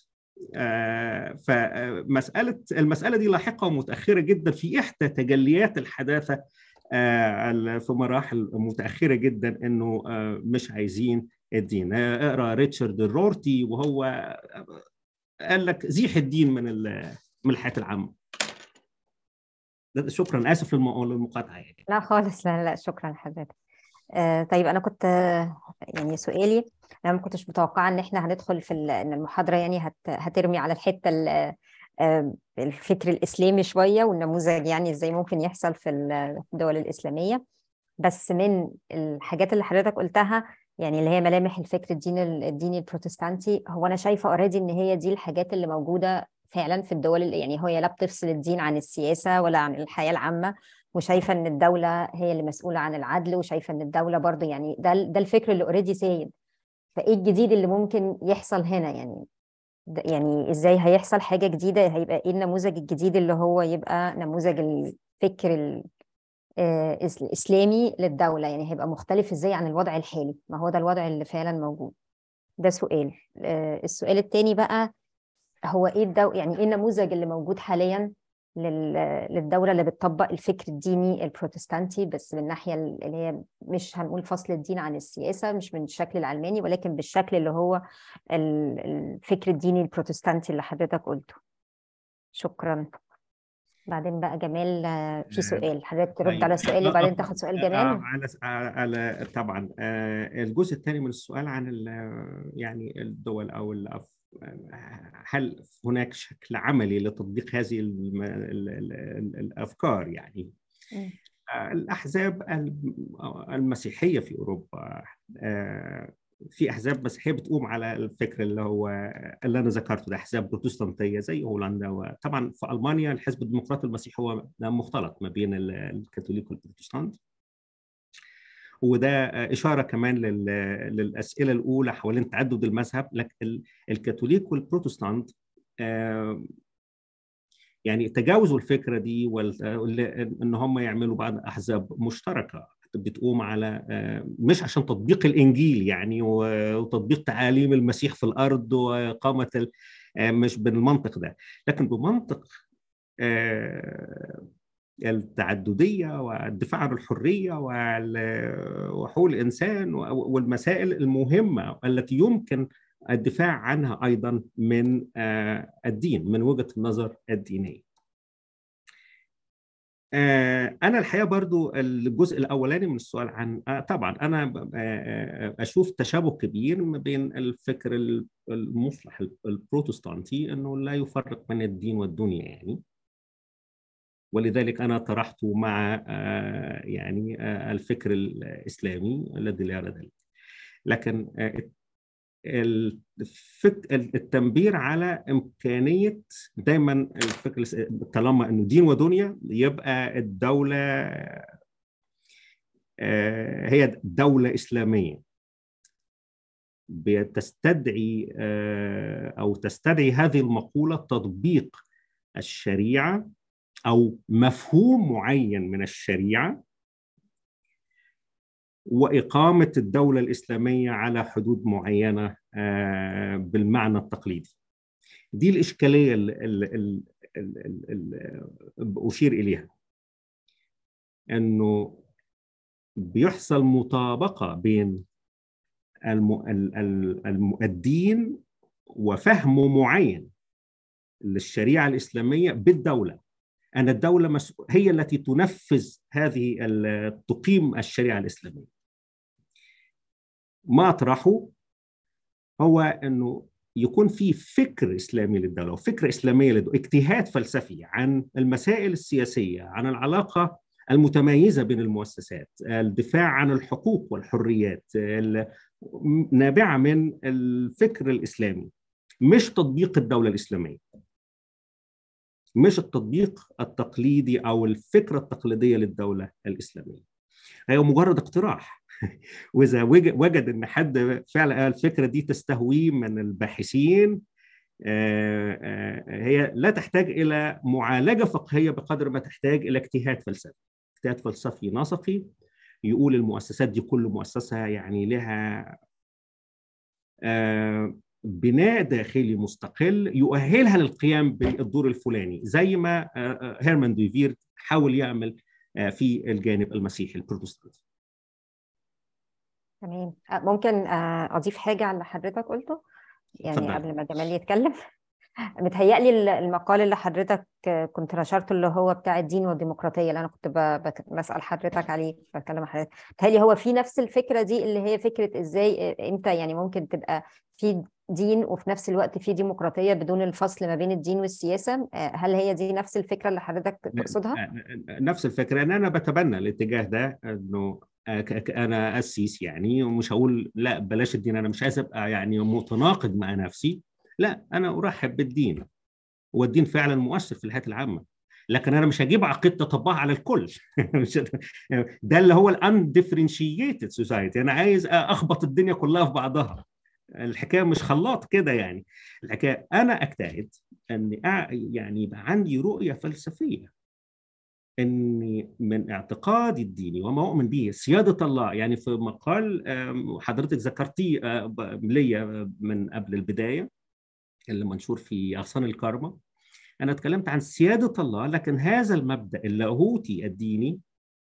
فمسألة المسألة دي لاحقة ومتأخرة جدا في إحدى تجليات الحداثة في مراحل متأخرة جدا إنه مش عايزين الدين اقرا ريتشارد الرورتي وهو قال لك زيح الدين من من الحياة العامة شكرا اسف للمقاطعه يعني لا خالص لا لا شكرا لحضرتك آه طيب انا كنت يعني سؤالي انا ما كنتش متوقعه ان احنا هندخل في ان المحاضره يعني هت هترمي على الحته الفكر الإسلامي شوية والنموذج يعني إزاي ممكن يحصل في الدول الإسلامية بس من الحاجات اللي حضرتك قلتها يعني اللي هي ملامح الفكر الديني الديني البروتستانتي هو أنا شايفة أوريدي إن هي دي الحاجات اللي موجودة فعلا في الدول يعني هي لا بتفصل الدين عن السياسة ولا عن الحياة العامة وشايفة إن الدولة هي اللي مسؤولة عن العدل وشايفة إن الدولة برضو يعني ده ده الفكر اللي أوريدي سايد فإيه الجديد اللي ممكن يحصل هنا يعني يعني ازاي هيحصل حاجه جديده هيبقى ايه النموذج الجديد اللي هو يبقى نموذج الفكر الاسلامي للدوله يعني هيبقى مختلف ازاي عن الوضع الحالي ما هو ده الوضع اللي فعلا موجود ده سؤال السؤال الثاني بقى هو ايه الدو يعني ايه النموذج اللي موجود حاليا للدولة اللي بتطبق الفكر الديني البروتستانتي بس من الناحية اللي هي مش هنقول فصل الدين عن السياسة مش من الشكل العلماني ولكن بالشكل اللي هو الفكر الديني البروتستانتي اللي حضرتك قلته شكرا بعدين بقى جمال في سؤال حضرتك ترد على سؤالي وبعدين تاخد سؤال جمال على على طبعا الجزء الثاني من السؤال عن يعني الدول او الأف هل هناك شكل عملي لتطبيق هذه الافكار يعني الاحزاب المسيحيه في اوروبا في احزاب مسيحيه بتقوم على الفكر اللي هو اللي انا ذكرته ده احزاب بروتستانتيه زي هولندا وطبعا في المانيا الحزب الديمقراطي المسيحي هو مختلط ما بين الكاثوليك والبروتستانت وده اشاره كمان للاسئله الاولى حوالين تعدد المذهب لكن الكاثوليك والبروتستانت يعني تجاوزوا الفكره دي ان هم يعملوا بعض احزاب مشتركه بتقوم على مش عشان تطبيق الانجيل يعني وتطبيق تعاليم المسيح في الارض واقامه مش بالمنطق ده لكن بمنطق التعدديه والدفاع عن الحريه وحقوق الانسان والمسائل المهمه التي يمكن الدفاع عنها ايضا من الدين من وجهه النظر الدينيه. انا الحقيقه برضو الجزء الاولاني من السؤال عن طبعا انا اشوف تشابه كبير ما بين الفكر المصلح البروتستانتي انه لا يفرق بين الدين والدنيا يعني ولذلك انا طرحته مع يعني الفكر الاسلامي الذي لا يرى ذلك لكن التنبير على امكانيه دايما الفكر طالما انه دين ودنيا يبقى الدوله هي دوله اسلاميه بتستدعي او تستدعي هذه المقوله تطبيق الشريعه او مفهوم معين من الشريعه واقامه الدوله الاسلاميه على حدود معينه بالمعنى التقليدي. دي الاشكاليه اللي اشير اليها. انه بيحصل مطابقه بين الدين وفهمه معين للشريعه الاسلاميه بالدوله. أن الدولة هي التي تنفذ هذه تقيم الشريعة الإسلامية ما أطرحه هو أنه يكون في فكر إسلامي للدولة وفكرة إسلامية للدولة اجتهاد فلسفي عن المسائل السياسية عن العلاقة المتميزة بين المؤسسات الدفاع عن الحقوق والحريات نابعة من الفكر الإسلامي مش تطبيق الدولة الإسلامية مش التطبيق التقليدي او الفكره التقليديه للدوله الاسلاميه. هي مجرد اقتراح واذا وجد ان حد فعلا الفكره دي تستهويه من الباحثين هي لا تحتاج الى معالجه فقهيه بقدر ما تحتاج الى اجتهاد فلسفي. اجتهاد فلسفي نسقي يقول المؤسسات دي كل مؤسسه يعني لها بناء داخلي مستقل يؤهلها للقيام بالدور الفلاني زي ما هيرمان دويفير حاول يعمل في الجانب المسيحي البروتستانتي تمام ممكن اضيف حاجه على اللي حضرتك قلته يعني فضل. قبل ما جمال يتكلم متهيألي المقال اللي حضرتك كنت نشرته اللي هو بتاع الدين والديمقراطية اللي أنا كنت بسأل حضرتك عليه بتكلم حضرتك متهيألي هو في نفس الفكرة دي اللي هي فكرة إزاي إمتى يعني ممكن تبقى في دين وفي نفس الوقت في ديمقراطية بدون الفصل ما بين الدين والسياسة آه، هل هي دي نفس الفكرة اللي حضرتك تقصدها؟ نفس الفكره ان انا بتبنى الاتجاه ده انه ك- ك- انا قسيس يعني ومش هقول لا بلاش الدين انا مش عايز ابقى يعني متناقض مع نفسي لا انا ارحب بالدين والدين فعلا مؤثر في الحياه العامه لكن انا مش هجيب عقيده اطبقها على الكل مش ده اللي هو الاندفرنشيتد سوسايتي انا عايز اخبط الدنيا كلها في بعضها الحكايه مش خلاط كده يعني الحكايه انا اجتهد ان أع- يعني يبقى عندي رؤيه فلسفيه اني من اعتقادي الديني وما اؤمن به سياده الله يعني في مقال آم، حضرتك ذكرتيه آه، ب- ليا من قبل البدايه اللي منشور في اغصان الكارما انا اتكلمت عن سياده الله لكن هذا المبدا اللاهوتي الديني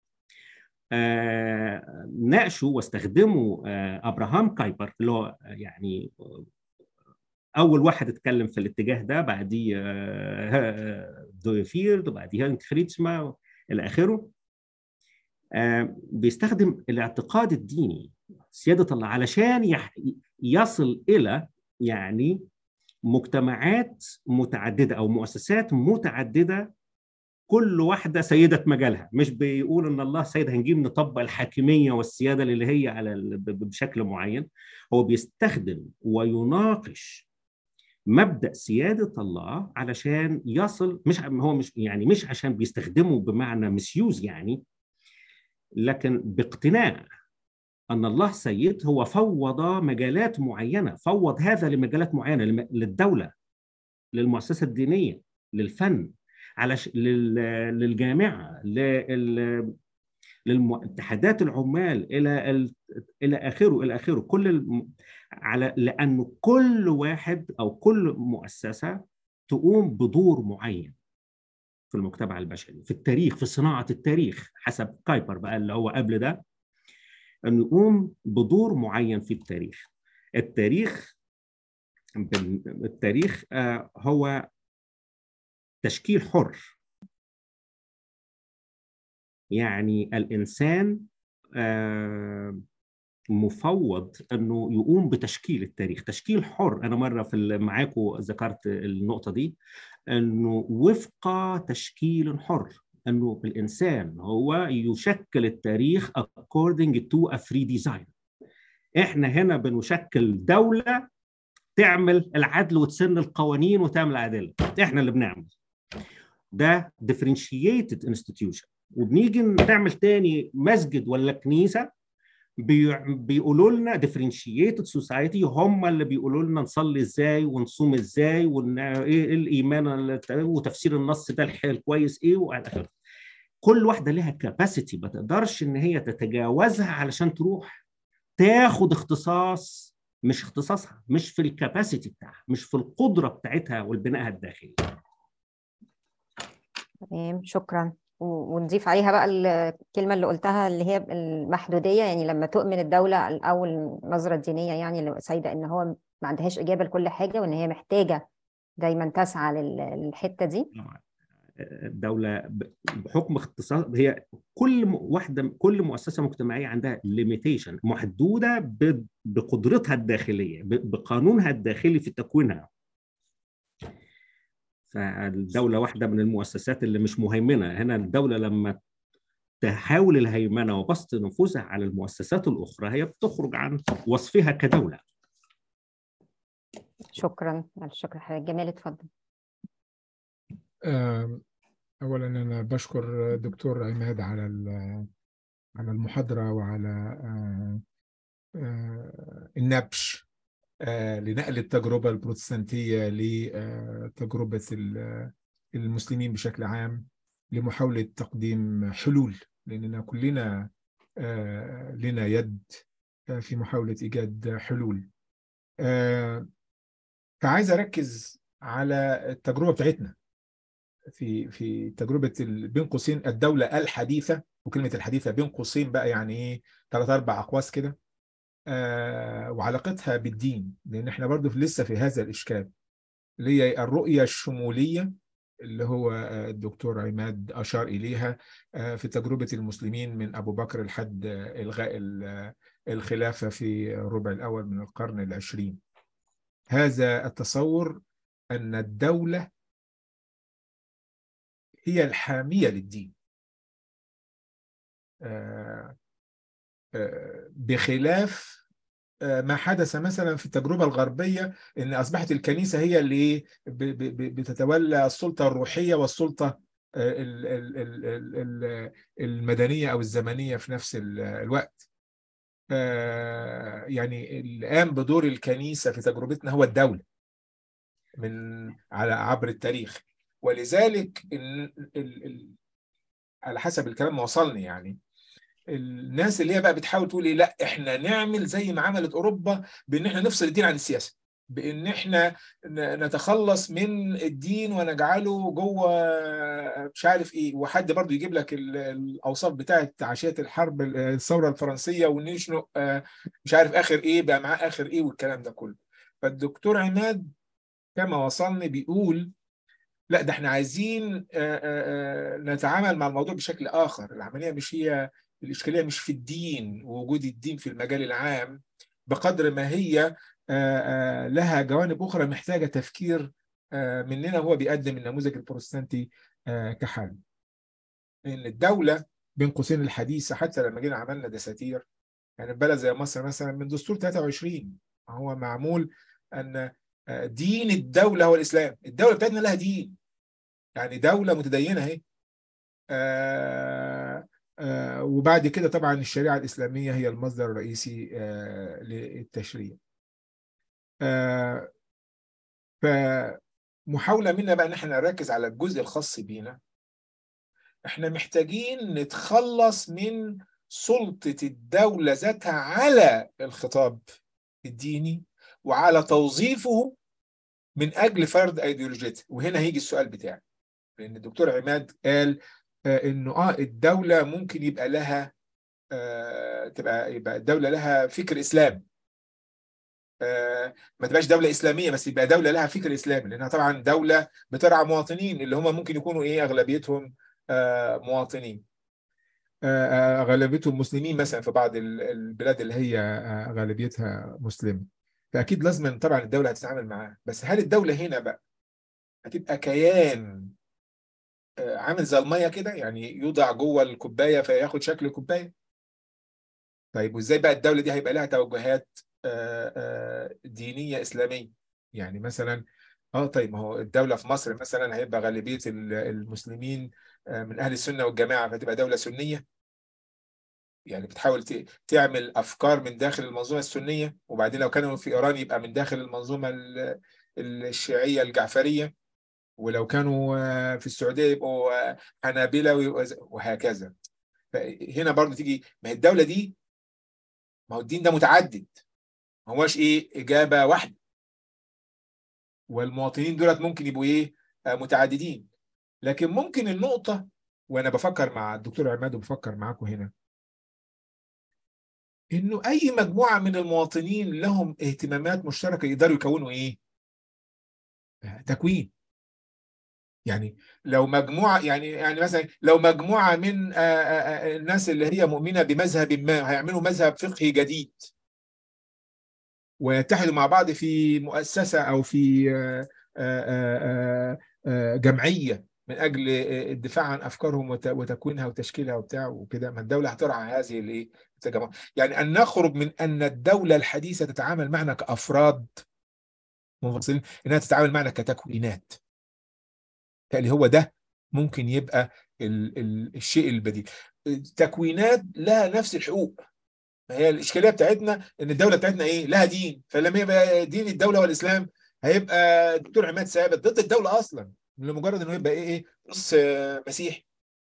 آه، ناقشه واستخدمه آه، ابراهام كايبر اللي هو يعني اول واحد اتكلم في الاتجاه ده بعديه آه، دويفيرد وبعديه هانك فريتشما الى اخره آه، بيستخدم الاعتقاد الديني سياده الله علشان يح- يصل الى يعني مجتمعات متعدده او مؤسسات متعدده كل واحده سيده مجالها مش بيقول ان الله سيد هنجيب نطبق الحاكميه والسياده اللي هي على ال- ب- ب- بشكل معين هو بيستخدم ويناقش مبدا سياده الله علشان يصل مش هو مش يعني مش عشان بيستخدمه بمعنى مسيوز يعني لكن باقتناع ان الله سيد هو فوض مجالات معينه فوض هذا لمجالات معينه لم- للدوله للمؤسسه الدينيه للفن على ش... لل... للجامعه لل... للاتحادات العمال الى ال... الى اخره الى اخره كل الم... على لانه كل واحد او كل مؤسسه تقوم بدور معين في المجتمع البشري في التاريخ في صناعه التاريخ حسب كايبر بقى اللي هو قبل ده انه يقوم بدور معين في التاريخ التاريخ بال- التاريخ آه، هو تشكيل حر يعني الانسان آه، مفوض انه يقوم بتشكيل التاريخ تشكيل حر انا مره في ال- معاكم ذكرت النقطه دي انه وفق تشكيل حر انه الانسان هو يشكل التاريخ according to a free design احنا هنا بنشكل دوله تعمل العدل وتسن القوانين وتعمل العداله احنا اللي بنعمل ده differentiated institution وبنيجي نعمل تاني مسجد ولا كنيسه بي- بيقولوا لنا differentiated society هم اللي بيقولوا لنا نصلي ازاي ونصوم ازاي ون... ايه الايمان اللي- وتفسير النص ده الح- الكويس ايه والى اخره كل واحده لها كاباسيتي ما تقدرش ان هي تتجاوزها علشان تروح تاخد اختصاص مش اختصاصها مش في الكاباسيتي بتاعها مش في القدره بتاعتها والبناء الداخلي تمام شكرا و- ونضيف عليها بقى الكلمة اللي قلتها اللي هي المحدودية يعني لما تؤمن الدولة أو النظرة الدينية يعني اللي سايدة إن هو ما عندهاش إجابة لكل حاجة وإن هي محتاجة دايما تسعى لل- للحتة دي الدولة ب- بحكم اختصاص هي كل م- واحدة كل مؤسسة مجتمعية عندها ليميتيشن محدودة ب- بقدرتها الداخلية ب- بقانونها الداخلي في تكوينها فالدولة واحدة من المؤسسات اللي مش مهيمنة هنا الدولة لما تحاول الهيمنة وبسط نفوذها على المؤسسات الأخرى هي بتخرج عن وصفها كدولة شكرا شكرا حضرتك جمال اتفضل آم، أولا أنا بشكر دكتور عماد على ال- على المحاضرة وعلى آه، آه، النبش آه، لنقل التجربة البروتستانتية لتجربة ال- المسلمين بشكل عام لمحاولة تقديم حلول لأننا كلنا آه، لنا يد آه، في محاولة إيجاد حلول آه، فعايز أركز على التجربة بتاعتنا في في تجربة ال- بين قوسين الدولة الحديثة وكلمة الحديثة بين قوسين بقى يعني إيه ثلاث أربع أقواس كده آه، وعلاقتها بالدين لأن إحنا برضو في- لسه في هذا الإشكال اللي هي الرؤية الشمولية اللي هو آه، الدكتور عماد أشار إليها آه، في تجربة المسلمين من أبو بكر لحد آه، إلغاء ال- آه، الخلافة في الربع الأول من القرن العشرين هذا التصور أن الدولة هي الحامية للدين بخلاف ما حدث مثلا في التجربة الغربية ان اصبحت الكنيسة هي اللي بتتولى السلطة الروحية والسلطة المدنية او الزمنية في نفس الوقت يعني اللي قام بدور الكنيسة في تجربتنا هو الدولة من على عبر التاريخ ولذلك ال ال ال على حسب الكلام ما وصلني يعني الناس اللي هي بقى بتحاول تقول ايه لا احنا نعمل زي ما عملت اوروبا بان احنا نفصل الدين عن السياسه بان احنا نتخلص من الدين ونجعله جوه مش عارف ايه وحد برضو يجيب لك الاوصاف بتاعه عشيه الحرب الثوره الفرنسيه ونشنق مش عارف اخر ايه بقى معاه اخر ايه والكلام ده كله فالدكتور عماد كما وصلني بيقول لا ده احنا عايزين نتعامل مع الموضوع بشكل اخر العمليه مش هي الاشكاليه مش في الدين ووجود الدين في المجال العام بقدر ما هي لها جوانب اخرى محتاجه تفكير مننا هو بيقدم النموذج البروتستانتي كحل ان الدوله بين قوسين الحديثه حتى لما جينا عملنا دساتير يعني بلد زي مصر مثلا من دستور 23 هو معمول ان دين الدوله هو الاسلام الدوله بتاعتنا لها دين يعني دوله متدينه اهي آه آه وبعد كده طبعا الشريعه الاسلاميه هي المصدر الرئيسي آه للتشريع فمحاوله منا بقى ان احنا نركز على الجزء الخاص بينا احنا محتاجين نتخلص من سلطه الدوله ذاتها على الخطاب الديني وعلى توظيفه من اجل فرض ايديولوجيته وهنا هيجي السؤال بتاعي لان الدكتور عماد قال آه انه اه الدوله ممكن يبقى لها آه تبقى يبقى الدوله لها فكر اسلام آه ما تبقاش دوله اسلاميه بس يبقى دوله لها فكر اسلامي لانها طبعا دوله بترعى مواطنين اللي هم ممكن يكونوا ايه اغلبيتهم مواطنين اغلبيتهم مسلمين مثلا في بعض البلاد اللي هي غالبيتها مسلمه فاكيد لازم طبعا الدوله هتتعامل معاه بس هل الدوله هنا بقى هتبقى كيان عامل زي الميه كده يعني يوضع جوه الكوبايه فياخد شكل الكوبايه طيب وازاي بقى الدوله دي هيبقى لها توجهات دينيه اسلاميه يعني مثلا اه طيب ما هو الدوله في مصر مثلا هيبقى غالبيه المسلمين من اهل السنه والجماعه فتبقى دوله سنيه يعني بتحاول تعمل افكار من داخل المنظومه السنيه وبعدين لو كانوا في ايران يبقى من داخل المنظومه الشيعيه الجعفريه ولو كانوا في السعوديه يبقوا حنابله وهكذا فهنا برضه تيجي ما هي الدوله دي ما هو الدين ده متعدد ما هوش ايه اجابه واحده والمواطنين دولت ممكن يبقوا ايه متعددين لكن ممكن النقطه وانا بفكر مع الدكتور عماد وبفكر معاكم هنا انه اي مجموعه من المواطنين لهم اهتمامات مشتركه يقدروا يكونوا ايه تكوين يعني لو مجموعه يعني يعني مثلا لو مجموعه من الناس اللي هي مؤمنه بمذهب ما هيعملوا مذهب فقهي جديد ويتحدوا مع بعض في مؤسسه او في جمعيه من اجل الدفاع عن افكارهم وتكوينها وتشكيلها وبتاع وكده ما الدوله هترعى هذه الايه التجمع يعني ان نخرج من ان الدوله الحديثه تتعامل معنا كافراد منفصلين انها تتعامل معنا كتكوينات بالتالي هو ده ممكن يبقى ال ال الشيء البديل تكوينات لها نفس الحقوق ما هي الاشكاليه بتاعتنا ان الدوله بتاعتنا ايه لها دين فلما يبقى دين الدوله والاسلام هيبقى دكتور عماد ثابت ضد الدوله اصلا لمجرد انه يبقى ايه ايه نص مسيحي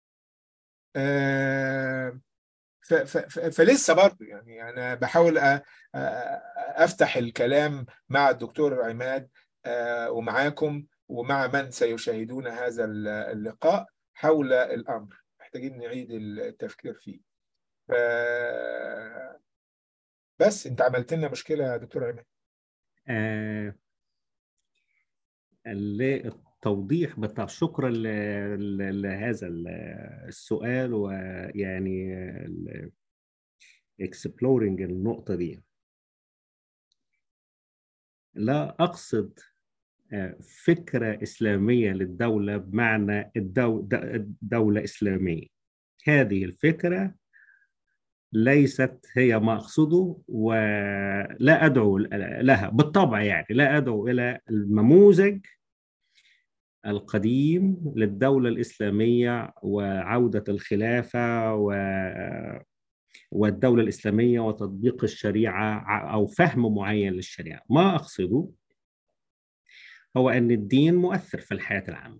آه فلسه برضه يعني انا بحاول افتح الكلام مع الدكتور عماد ومعاكم ومع من سيشاهدون هذا اللقاء حول الامر محتاجين نعيد التفكير فيه ف... بس انت عملت لنا مشكله يا دكتور عماد آه... التوضيح بتاع شكرا لهذا السؤال ويعني اكسبلورنج النقطة دي لا اقصد فكره اسلاميه للدوله بمعنى الدوله اسلاميه هذه الفكره ليست هي ما اقصده ولا ادعو لها بالطبع يعني لا ادعو الى النموذج القديم للدولة الإسلامية وعودة الخلافة و والدولة الإسلامية وتطبيق الشريعة أو فهم معين للشريعة ما أقصده هو أن الدين مؤثر في الحياة العامة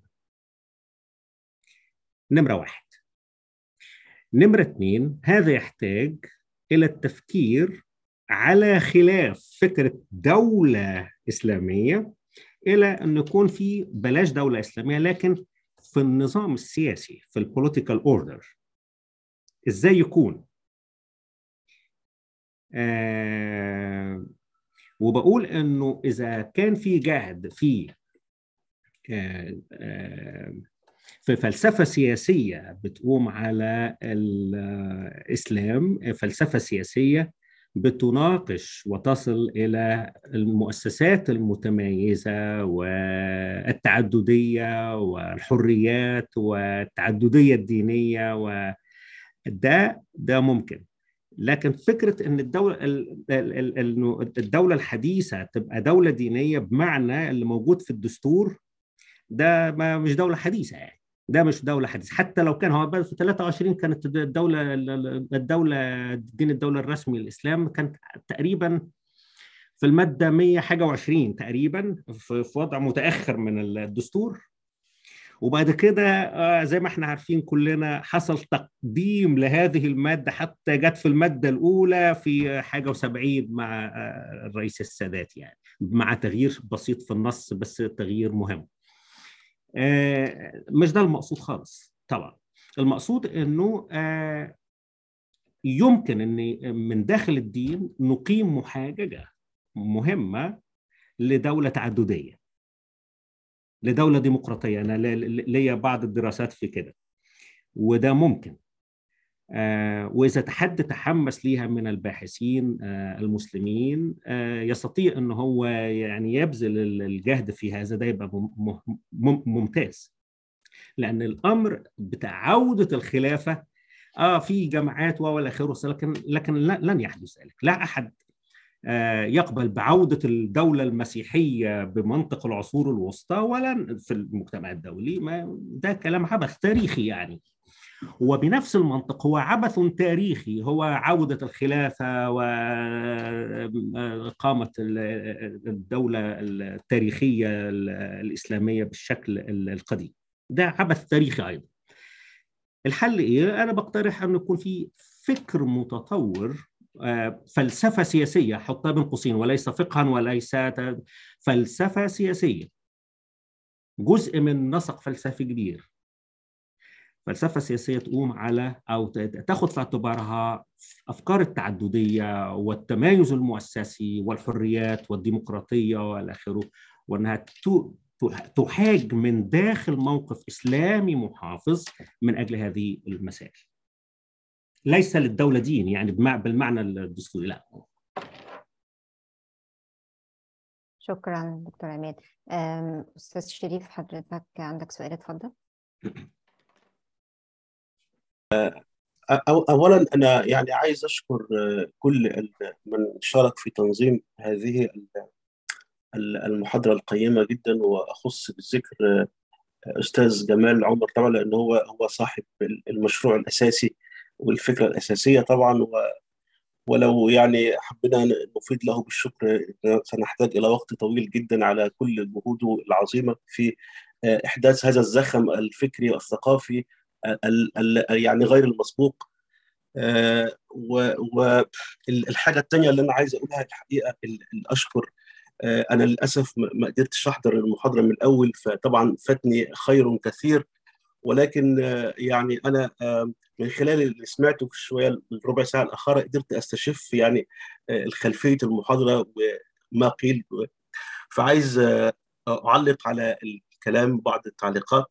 نمرة واحد نمرة اثنين هذا يحتاج إلى التفكير على خلاف فكرة دولة إسلامية إلى أن يكون في بلاش دولة إسلامية لكن في النظام السياسي في البوليتيكال اوردر ازاي يكون آه وبقول انه اذا كان في جهد في آه آه في فلسفه سياسيه بتقوم على الاسلام فلسفه سياسيه بتناقش وتصل الى المؤسسات المتميزه والتعدديه والحريات والتعدديه الدينيه وده ده ممكن لكن فكره ان الدوله الدوله الحديثه تبقى دوله دينيه بمعنى اللي موجود في الدستور ده ما مش دوله حديثه يعني ده مش دوله حديثه حتى لو كان هو في 23 كانت الدوله الدوله دين الدوله الرسمي الاسلام كانت تقريبا في الماده 100 حاجه و20 تقريبا في وضع متاخر من الدستور وبعد كده زي ما احنا عارفين كلنا حصل تقديم لهذه المادة حتى جت في المادة الأولى في حاجة و70 مع الرئيس السادات يعني مع تغيير بسيط في النص بس تغيير مهم مش ده المقصود خالص طبعا المقصود انه يمكن ان من داخل الدين نقيم محاججه مهمه لدوله تعدديه لدوله ديمقراطيه انا ليا بعض الدراسات في كده وده ممكن آه واذا حد تحمس ليها من الباحثين آه المسلمين آه يستطيع ان هو يعني يبذل الجهد في هذا ده يبقى ممتاز لان الامر بتاع عوده الخلافه اه في جماعات والى اخره لكن لكن لن يحدث ذلك لا احد يقبل بعودة الدولة المسيحية بمنطق العصور الوسطى ولا في المجتمع الدولي ما ده كلام عبث تاريخي يعني وبنفس المنطق هو عبث تاريخي هو عودة الخلافة وإقامة الدولة التاريخية الإسلامية بالشكل القديم ده عبث تاريخي أيضا الحل إيه؟ أنا بقترح أن يكون في فكر متطور فلسفة سياسية حطها بين قوسين وليس فقها وليس فلسفة سياسية جزء من نسق فلسفي كبير فلسفة سياسية تقوم على أو تاخذ في اعتبارها أفكار التعددية والتمايز المؤسسي والحريات والديمقراطية والى آخره وأنها تحاج من داخل موقف إسلامي محافظ من أجل هذه المسائل ليس للدولة دين يعني بالمعنى الدستوري لا شكرا دكتور عماد أستاذ شريف حضرتك عندك سؤال اتفضل اولا انا يعني عايز اشكر كل من شارك في تنظيم هذه المحاضره القيمه جدا واخص بالذكر استاذ جمال عمر طبعا لان هو هو صاحب المشروع الاساسي والفكره الاساسيه طبعا و ولو يعني حبينا نفيد له بالشكر سنحتاج الى وقت طويل جدا على كل جهوده العظيمه في احداث هذا الزخم الفكري والثقافي يعني غير المسبوق والحاجه الثانيه اللي انا عايز اقولها الحقيقه الاشكر انا للاسف ما قدرتش احضر المحاضره من الاول فطبعا فاتني خير كثير ولكن يعني انا من خلال اللي سمعته في شويه الربع ساعه الاخيره قدرت استشف يعني خلفيه المحاضره وما قيل فعايز اعلق على الكلام بعض التعليقات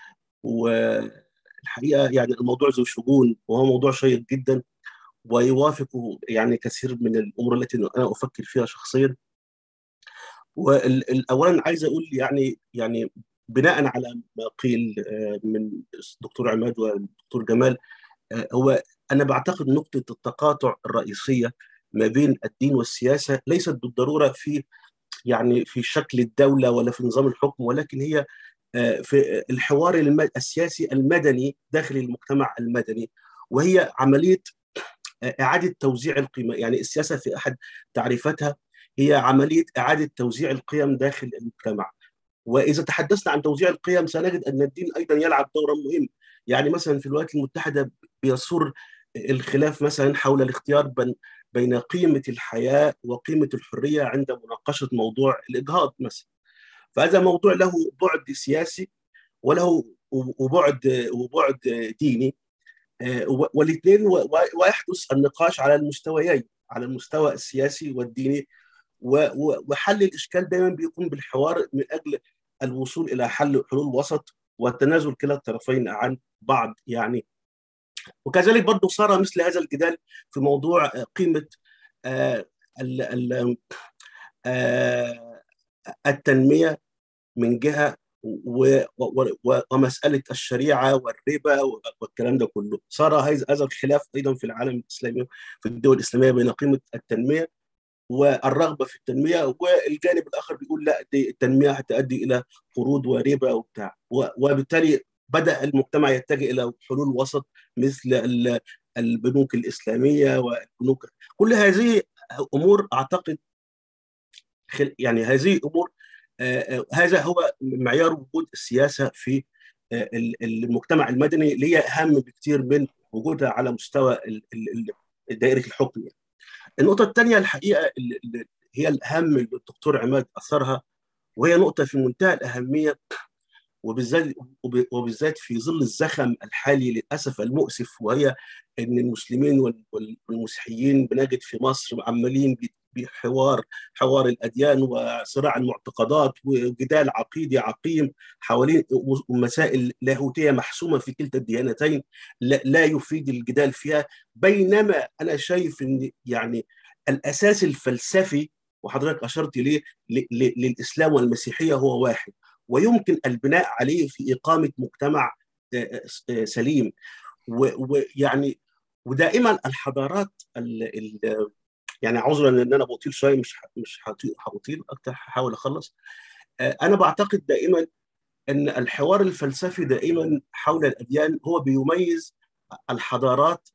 والحقيقه يعني الموضوع ذو شجون وهو موضوع شيق جدا ويوافق يعني كثير من الامور التي انا افكر فيها شخصيا واولا عايز اقول يعني يعني بناء على ما قيل من الدكتور عماد والدكتور جمال هو انا بعتقد نقطه التقاطع الرئيسيه ما بين الدين والسياسه ليست بالضروره في يعني في شكل الدوله ولا في نظام الحكم ولكن هي في الحوار السياسي المدني داخل المجتمع المدني وهي عمليه اعاده توزيع القيمه يعني السياسه في احد تعريفاتها هي عمليه اعاده توزيع القيم داخل المجتمع واذا تحدثنا عن توزيع القيم سنجد ان الدين ايضا يلعب دورا مهم يعني مثلا في الولايات المتحده بيصر الخلاف مثلا حول الاختيار بين قيمه الحياه وقيمه الحريه عند مناقشه موضوع الاجهاض مثلا فهذا موضوع له بعد سياسي وله وبعد وبعد ديني والاثنين ويحدث النقاش على المستويين على المستوى السياسي والديني وحل الاشكال دائما بيكون بالحوار من اجل الوصول الى حل حلول وسط وتنازل كلا الطرفين عن بعض يعني وكذلك برضه صار مثل هذا الجدال في موضوع قيمه التنميه من جهه ومساله الشريعه والربا والكلام ده كله صار هذا الخلاف ايضا في العالم الاسلامي في الدول الاسلاميه بين قيمه التنميه والرغبه في التنميه والجانب الاخر بيقول لا دي التنميه هتؤدي الى قروض وربا وبتاع وبالتالي بدا المجتمع يتجه الى حلول وسط مثل البنوك الاسلاميه والبنوك كل هذه امور اعتقد يعني هذه امور هذا هو معيار وجود السياسه في المجتمع المدني اللي هي اهم بكثير من وجودها على مستوى دائره الحكم يعني. النقطه الثانيه الحقيقه اللي هي الاهم اللي الدكتور عماد اثرها وهي نقطه في منتهى الاهميه وبالذات وبالذات في ظل الزخم الحالي للاسف المؤسف وهي ان المسلمين والمسيحيين بنجد في مصر عمالين بحوار حوار الاديان وصراع المعتقدات وجدال عقيدي عقيم حوالين مسائل لاهوتيه محسومه في كلتا الديانتين لا يفيد الجدال فيها بينما انا شايف ان يعني الاساس الفلسفي وحضرتك اشرت ليه للاسلام والمسيحيه هو واحد ويمكن البناء عليه في اقامه مجتمع سليم ويعني ودائما الحضارات يعني عذرا ان انا بطيل شويه مش مش هطيل اكتر هحاول اخلص انا بعتقد دائما ان الحوار الفلسفي دائما حول الاديان هو بيميز الحضارات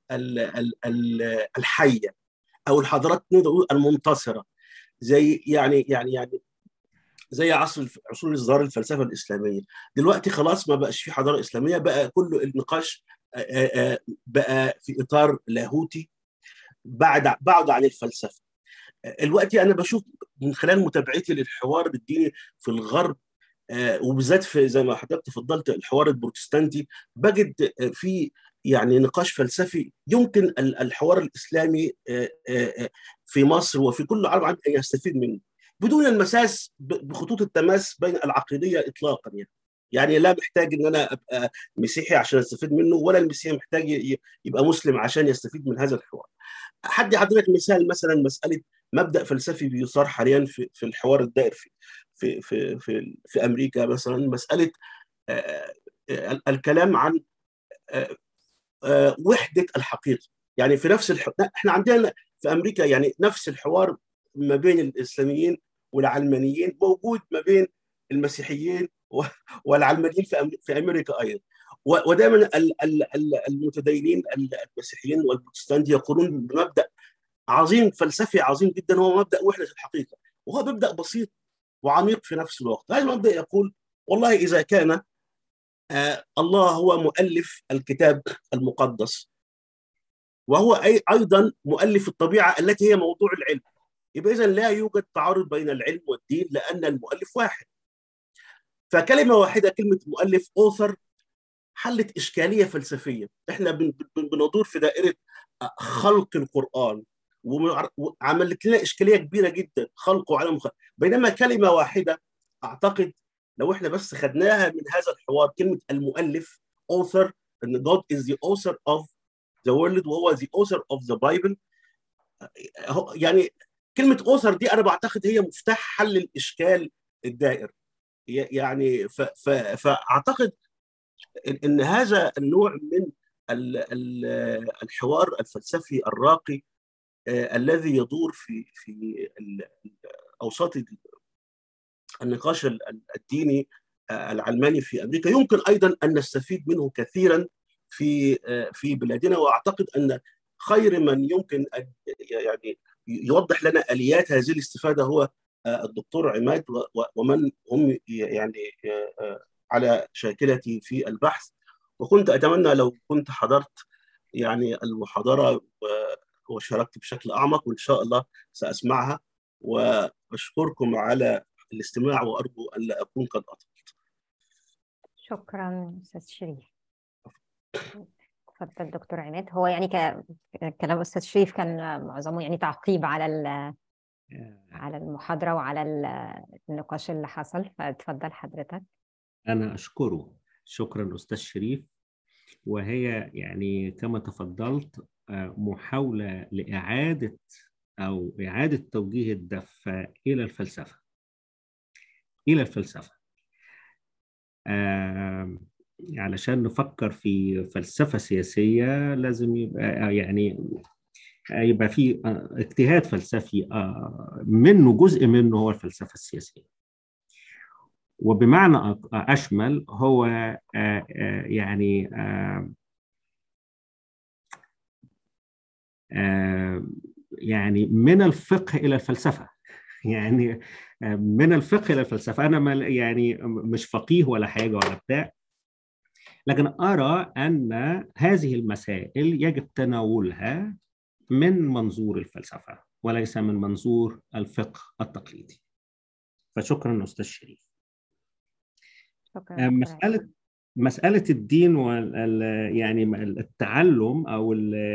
الحيه او الحضارات نقدر المنتصره زي يعني يعني يعني زي عصر عصور ازدهار الفلسفه الاسلاميه دلوقتي خلاص ما بقاش في حضاره اسلاميه بقى كل النقاش بقى في اطار لاهوتي بعد بعد عن الفلسفه الوقت انا بشوف من خلال متابعتي للحوار الديني في الغرب وبالذات في زي ما حضرتك تفضلت الحوار البروتستانتي بجد في يعني نقاش فلسفي يمكن الحوار الاسلامي في مصر وفي كل العرب ان يستفيد منه بدون المساس بخطوط التماس بين العقيديه اطلاقا يعني يعني لا محتاج ان انا ابقى مسيحي عشان استفيد منه ولا المسيحي محتاج يبقى مسلم عشان يستفيد من هذا الحوار حدي حضرتك مثال مثلا مساله مبدا فلسفي بيثار حاليا في في الحوار الدائر في في في في, في امريكا مثلا مساله الكلام عن وحده الحقيقه يعني في نفس الح... احنا عندنا في امريكا يعني نفس الحوار ما بين الاسلاميين والعلمانيين موجود ما بين المسيحيين والعلمانيين في في امريكا ايضا ودائما المتدينين المسيحيين والبروتستانت يقولون بمبدا عظيم فلسفي عظيم جدا هو مبدا وحده الحقيقه وهو مبدا بسيط وعميق في نفس الوقت هذا المبدا يقول والله اذا كان آه الله هو مؤلف الكتاب المقدس وهو أي ايضا مؤلف الطبيعه التي هي موضوع العلم يبقى اذا لا يوجد تعارض بين العلم والدين لان المؤلف واحد فكلمه واحده كلمه مؤلف اوثر حلت اشكاليه فلسفيه احنا بندور في دائره خلق القران وعملت لنا اشكاليه كبيره جدا خلقه وعالم خلق. بينما كلمه واحده اعتقد لو احنا بس خدناها من هذا الحوار كلمه المؤلف author ان God is the author of the world وهو the author of the Bible يعني كلمه اوثر دي انا بعتقد هي مفتاح حل الاشكال الدائر يعني ف... ف... فاعتقد ان هذا النوع من الحوار الفلسفي الراقي الذي يدور في في اوساط النقاش الديني العلماني في امريكا يمكن ايضا ان نستفيد منه كثيرا في في بلادنا واعتقد ان خير من يمكن أن يعني يوضح لنا اليات هذه الاستفاده هو الدكتور عماد ومن هم يعني على شاكلتي في البحث وكنت اتمنى لو كنت حضرت يعني المحاضره وشاركت بشكل اعمق وان شاء الله ساسمعها واشكركم على الاستماع وارجو ان لا اكون قد اطلت. شكرا استاذ شريف. تفضل دكتور عماد هو يعني ك... كلام استاذ شريف كان معظمه يعني تعقيب على ال... على المحاضره وعلى النقاش اللي حصل فتفضل حضرتك. انا اشكره شكرا استاذ شريف وهي يعني كما تفضلت محاوله لاعاده او اعاده توجيه الدفه الى الفلسفه الى الفلسفه آه علشان نفكر في فلسفه سياسيه لازم يبقى يعني يبقى في اجتهاد فلسفي منه جزء منه هو الفلسفه السياسيه وبمعنى اشمل هو يعني يعني من الفقه الى الفلسفه يعني من الفقه الى الفلسفه انا يعني مش فقيه ولا حاجه ولا بتاع لكن ارى ان هذه المسائل يجب تناولها من منظور الفلسفه وليس من منظور الفقه التقليدي فشكرا استاذ شريف شكرا مساله مساله الدين وال يعني التعلم او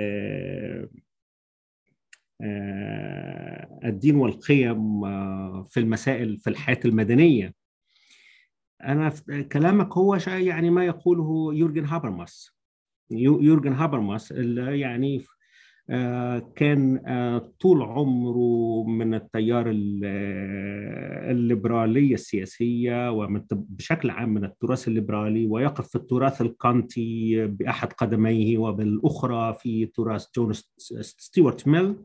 الدين والقيم في المسائل في الحياه المدنيه انا كلامك هو يعني ما يقوله يورجن هابرماس يورجن هابرماس اللي يعني كان طول عمره من التيار الليبرالية السياسية وبشكل عام من التراث الليبرالي ويقف في التراث الكانتي بأحد قدميه وبالأخرى في تراث جون ستيوارت ميل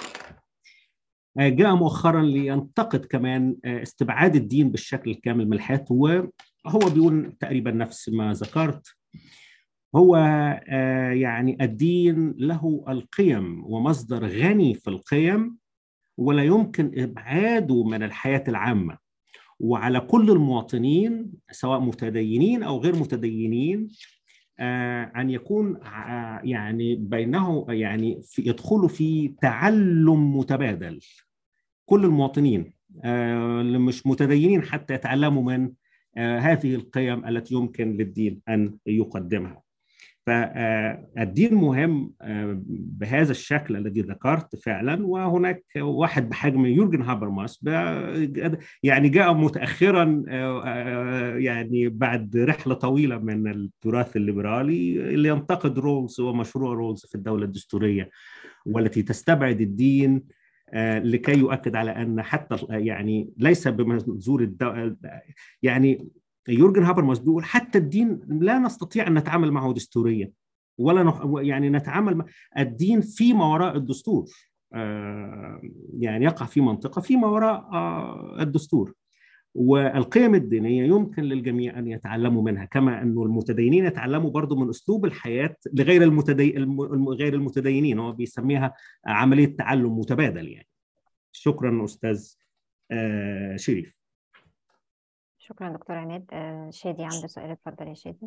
جاء مؤخرا لينتقد كمان استبعاد الدين بالشكل الكامل من الحياة وهو بيقول تقريبا نفس ما ذكرت هو يعني الدين له القيم ومصدر غني في القيم ولا يمكن ابعاده من الحياه العامه وعلى كل المواطنين سواء متدينين او غير متدينين ان يكون يعني بينه يعني في يدخلوا في تعلم متبادل كل المواطنين اللي مش متدينين حتى يتعلموا من هذه القيم التي يمكن للدين ان يقدمها فالدين مهم بهذا الشكل الذي ذكرت فعلا وهناك واحد بحجم يورجن هابرماس يعني جاء متاخرا يعني بعد رحله طويله من التراث الليبرالي اللي ينتقد رولز ومشروع رولز في الدوله الدستوريه والتي تستبعد الدين لكي يؤكد على ان حتى يعني ليس بمنظور الدو... يعني يورجن هابرماس بيقول حتى الدين لا نستطيع ان نتعامل معه دستوريا ولا نح... يعني نتعامل مع الدين فيما وراء الدستور آه يعني يقع في منطقه فيما وراء آه الدستور والقيم الدينيه يمكن للجميع ان يتعلموا منها كما انه المتدينين يتعلموا برضه من اسلوب الحياه لغير المتدي... الم... غير المتدينين هو بيسميها عمليه تعلم متبادل يعني شكرا استاذ آه شريف شكرا دكتور عماد شادي عنده سؤال اتفضل يا شادي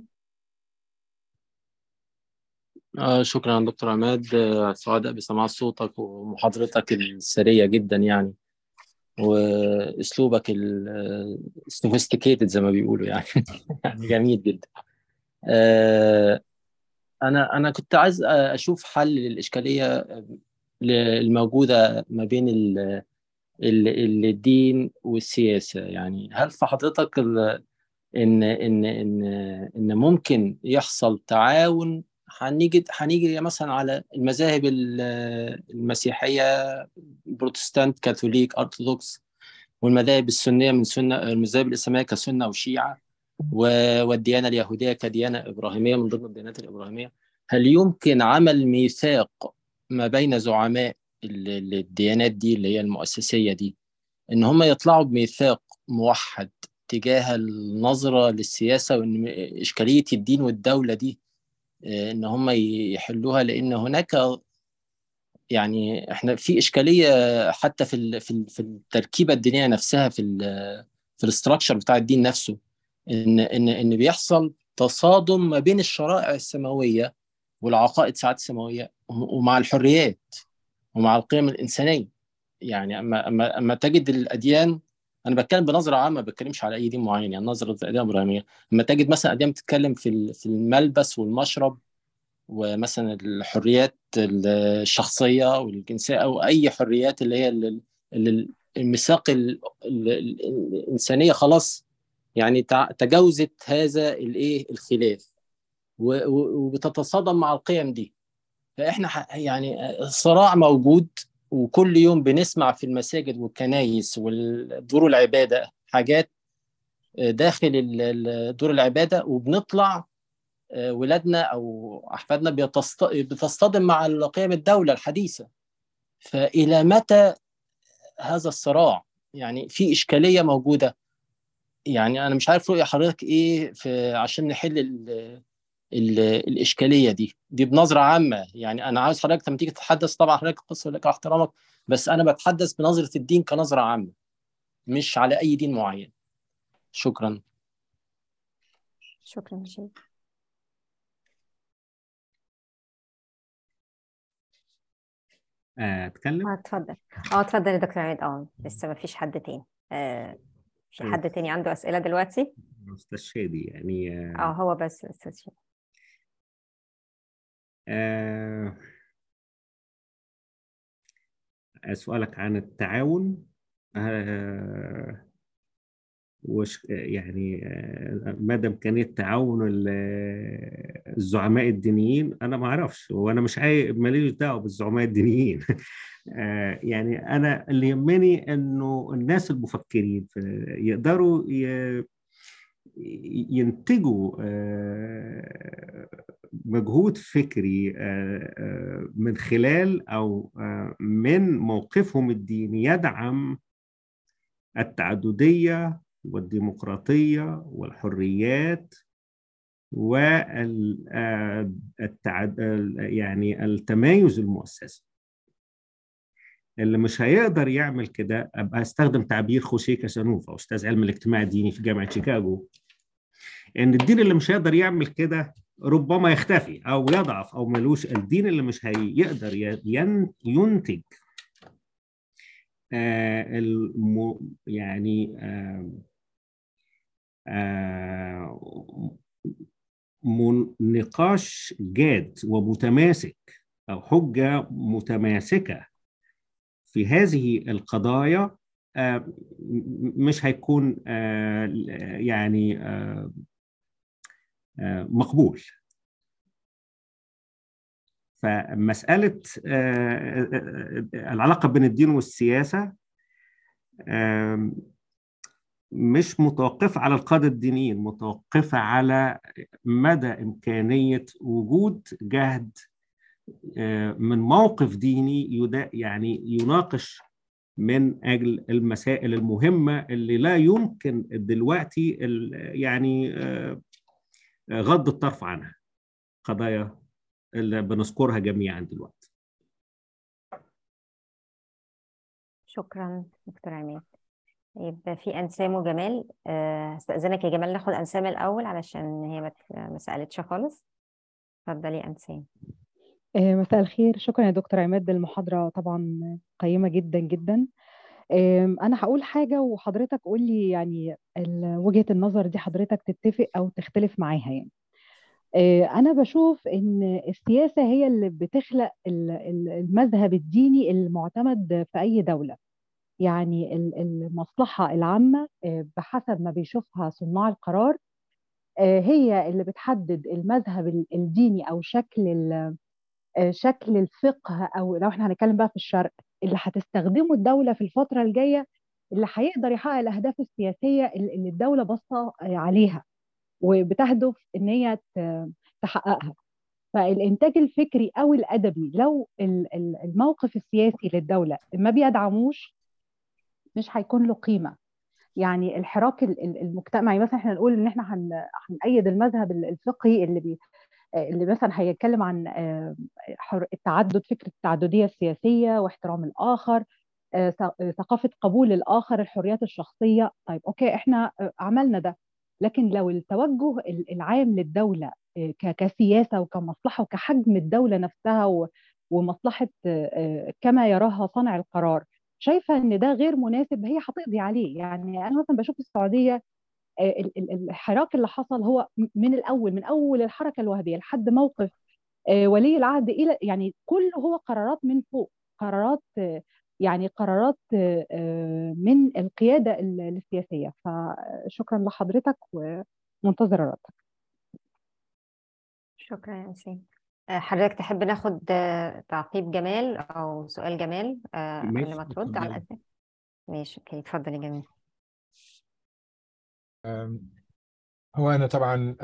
آه شكرا دكتور عماد آه سعداء بسماع صوتك ومحاضرتك السرية جدا يعني واسلوبك السوفيستيكيتد زي ما بيقولوا يعني يعني جميل جدا آه انا انا كنت عايز اشوف حل للاشكاليه الموجوده ما بين الدين والسياسه يعني هل في حضرتك ان ان ان ان ممكن يحصل تعاون هنيجي هنيجي مثلا على المذاهب المسيحيه بروتستانت كاثوليك ارثوذكس والمذاهب السنيه من سنه المذاهب الاسلاميه كسنه وشيعه والديانه اليهوديه كديانه ابراهيميه من ضمن الديانات الابراهيميه هل يمكن عمل ميثاق ما بين زعماء الديانات دي اللي هي المؤسسيه دي ان هم يطلعوا بميثاق موحد تجاه النظره للسياسه وان اشكاليه الدين والدوله دي ان هم يحلوها لان هناك يعني احنا في اشكاليه حتى في في في التركيبه الدينيه نفسها في ال في الاستراكشر بتاع الدين نفسه ان ان ان بيحصل تصادم ما بين الشرائع السماويه والعقائد ساعات السماويه ومع الحريات ومع القيم الانسانيه يعني اما اما اما تجد الاديان انا بتكلم بنظره عامه ما بتكلمش على اي دين معين يعني نظره الاديان الابراهيميه لما تجد مثلا اديان بتتكلم في في الملبس والمشرب ومثلا الحريات الشخصيه والجنسيه او اي حريات اللي هي الميثاق الانسانيه خلاص يعني تجاوزت هذا الايه الخلاف وبتتصادم مع القيم دي فاحنا يعني الصراع موجود وكل يوم بنسمع في المساجد والكنايس ودور العباده حاجات داخل دور العباده وبنطلع ولادنا او احفادنا بتصطدم مع قيم الدوله الحديثه فالى متى هذا الصراع يعني في اشكاليه موجوده يعني انا مش عارف رؤيه حضرتك ايه في عشان نحل ال ال الاشكاليه دي دي بنظره عامه يعني انا عاوز حضرتك لما تيجي تتحدث طبعا حضرتك قصه لك احترامك بس انا بتحدث بنظره الدين كنظره عامه مش على اي دين معين شكرا شكرا شيخ اتكلم اه اتفضل اه اتفضل يا دكتور عماد اه لسه ما فيش حد تاني آه في حد تاني عنده اسئله دلوقتي استاذ شادي يعني اه هو بس استاذ شادي آه سؤالك عن التعاون آه وش يعني مدى امكانيه تعاون الزعماء الدينيين انا ما اعرفش وانا مش عايز ماليش دعوه بالزعماء الدينيين يعني انا اللي يهمني انه الناس المفكرين يقدروا ينتجوا مجهود فكري من خلال او من موقفهم الديني يدعم التعدديه والديمقراطيه والحريات والتعد... يعني التمايز المؤسسي اللي مش هيقدر يعمل كده ابقى استخدم تعبير خوسيه كاسانوفا استاذ علم الاجتماع الديني في جامعه شيكاغو ان الدين اللي مش هيقدر يعمل كده ربما يختفي او يضعف او ملوش الدين اللي مش هيقدر ينتج آه الم... يعني آه آه نقاش جاد ومتماسك او حجه متماسكه في هذه القضايا آه مش هيكون آه يعني آه مقبول فمساله العلاقه بين الدين والسياسه مش متوقفة على القادة الدينيين متوقفة على مدى إمكانية وجود جهد من موقف ديني يعني يناقش من أجل المسائل المهمة اللي لا يمكن دلوقتي يعني غض الطرف عنها قضايا اللي بنذكرها جميعا دلوقتي شكرا دكتور عماد يبقى في انسام وجمال هستأذنك يا جمال ناخد انسام الاول علشان هي ما سألتش خالص اتفضلي انسام مساء الخير شكرا يا دكتور عماد المحاضرة طبعا قيمة جدا جدا انا هقول حاجة وحضرتك قول لي يعني وجهة النظر دي حضرتك تتفق او تختلف معاها يعني انا بشوف ان السياسة هي اللي بتخلق المذهب الديني المعتمد في اي دولة يعني المصلحة العامة بحسب ما بيشوفها صناع القرار هي اللي بتحدد المذهب الديني او شكل شكل الفقه او لو احنا هنتكلم بقى في الشرق اللي هتستخدمه الدوله في الفتره الجايه اللي هيقدر يحقق الاهداف السياسيه اللي الدوله باصه عليها وبتهدف ان هي تحققها فالانتاج الفكري او الادبي لو الموقف السياسي للدوله ما بيدعموش مش هيكون له قيمه يعني الحراك المجتمعي مثلا احنا نقول ان احنا هنأيد المذهب الفقهي اللي بي اللي مثلا هيتكلم عن التعدد فكره التعدديه السياسيه واحترام الاخر ثقافه قبول الاخر الحريات الشخصيه طيب اوكي احنا عملنا ده لكن لو التوجه العام للدوله كسياسه وكمصلحه وكحجم الدوله نفسها ومصلحه كما يراها صانع القرار شايفه ان ده غير مناسب هي هتقضي عليه يعني انا مثلا بشوف السعوديه الحراك اللي حصل هو من الاول من اول الحركه الوهابيه لحد موقف ولي العهد الى يعني كله هو قرارات من فوق قرارات يعني قرارات من القياده السياسيه فشكرا لحضرتك ومنتظره ردك شكرا يا سيد حضرتك تحب ناخد تعقيب جمال او سؤال جمال قبل ما ترد على الاسئله ماشي اوكي اتفضل يا جمال هو انا طبعا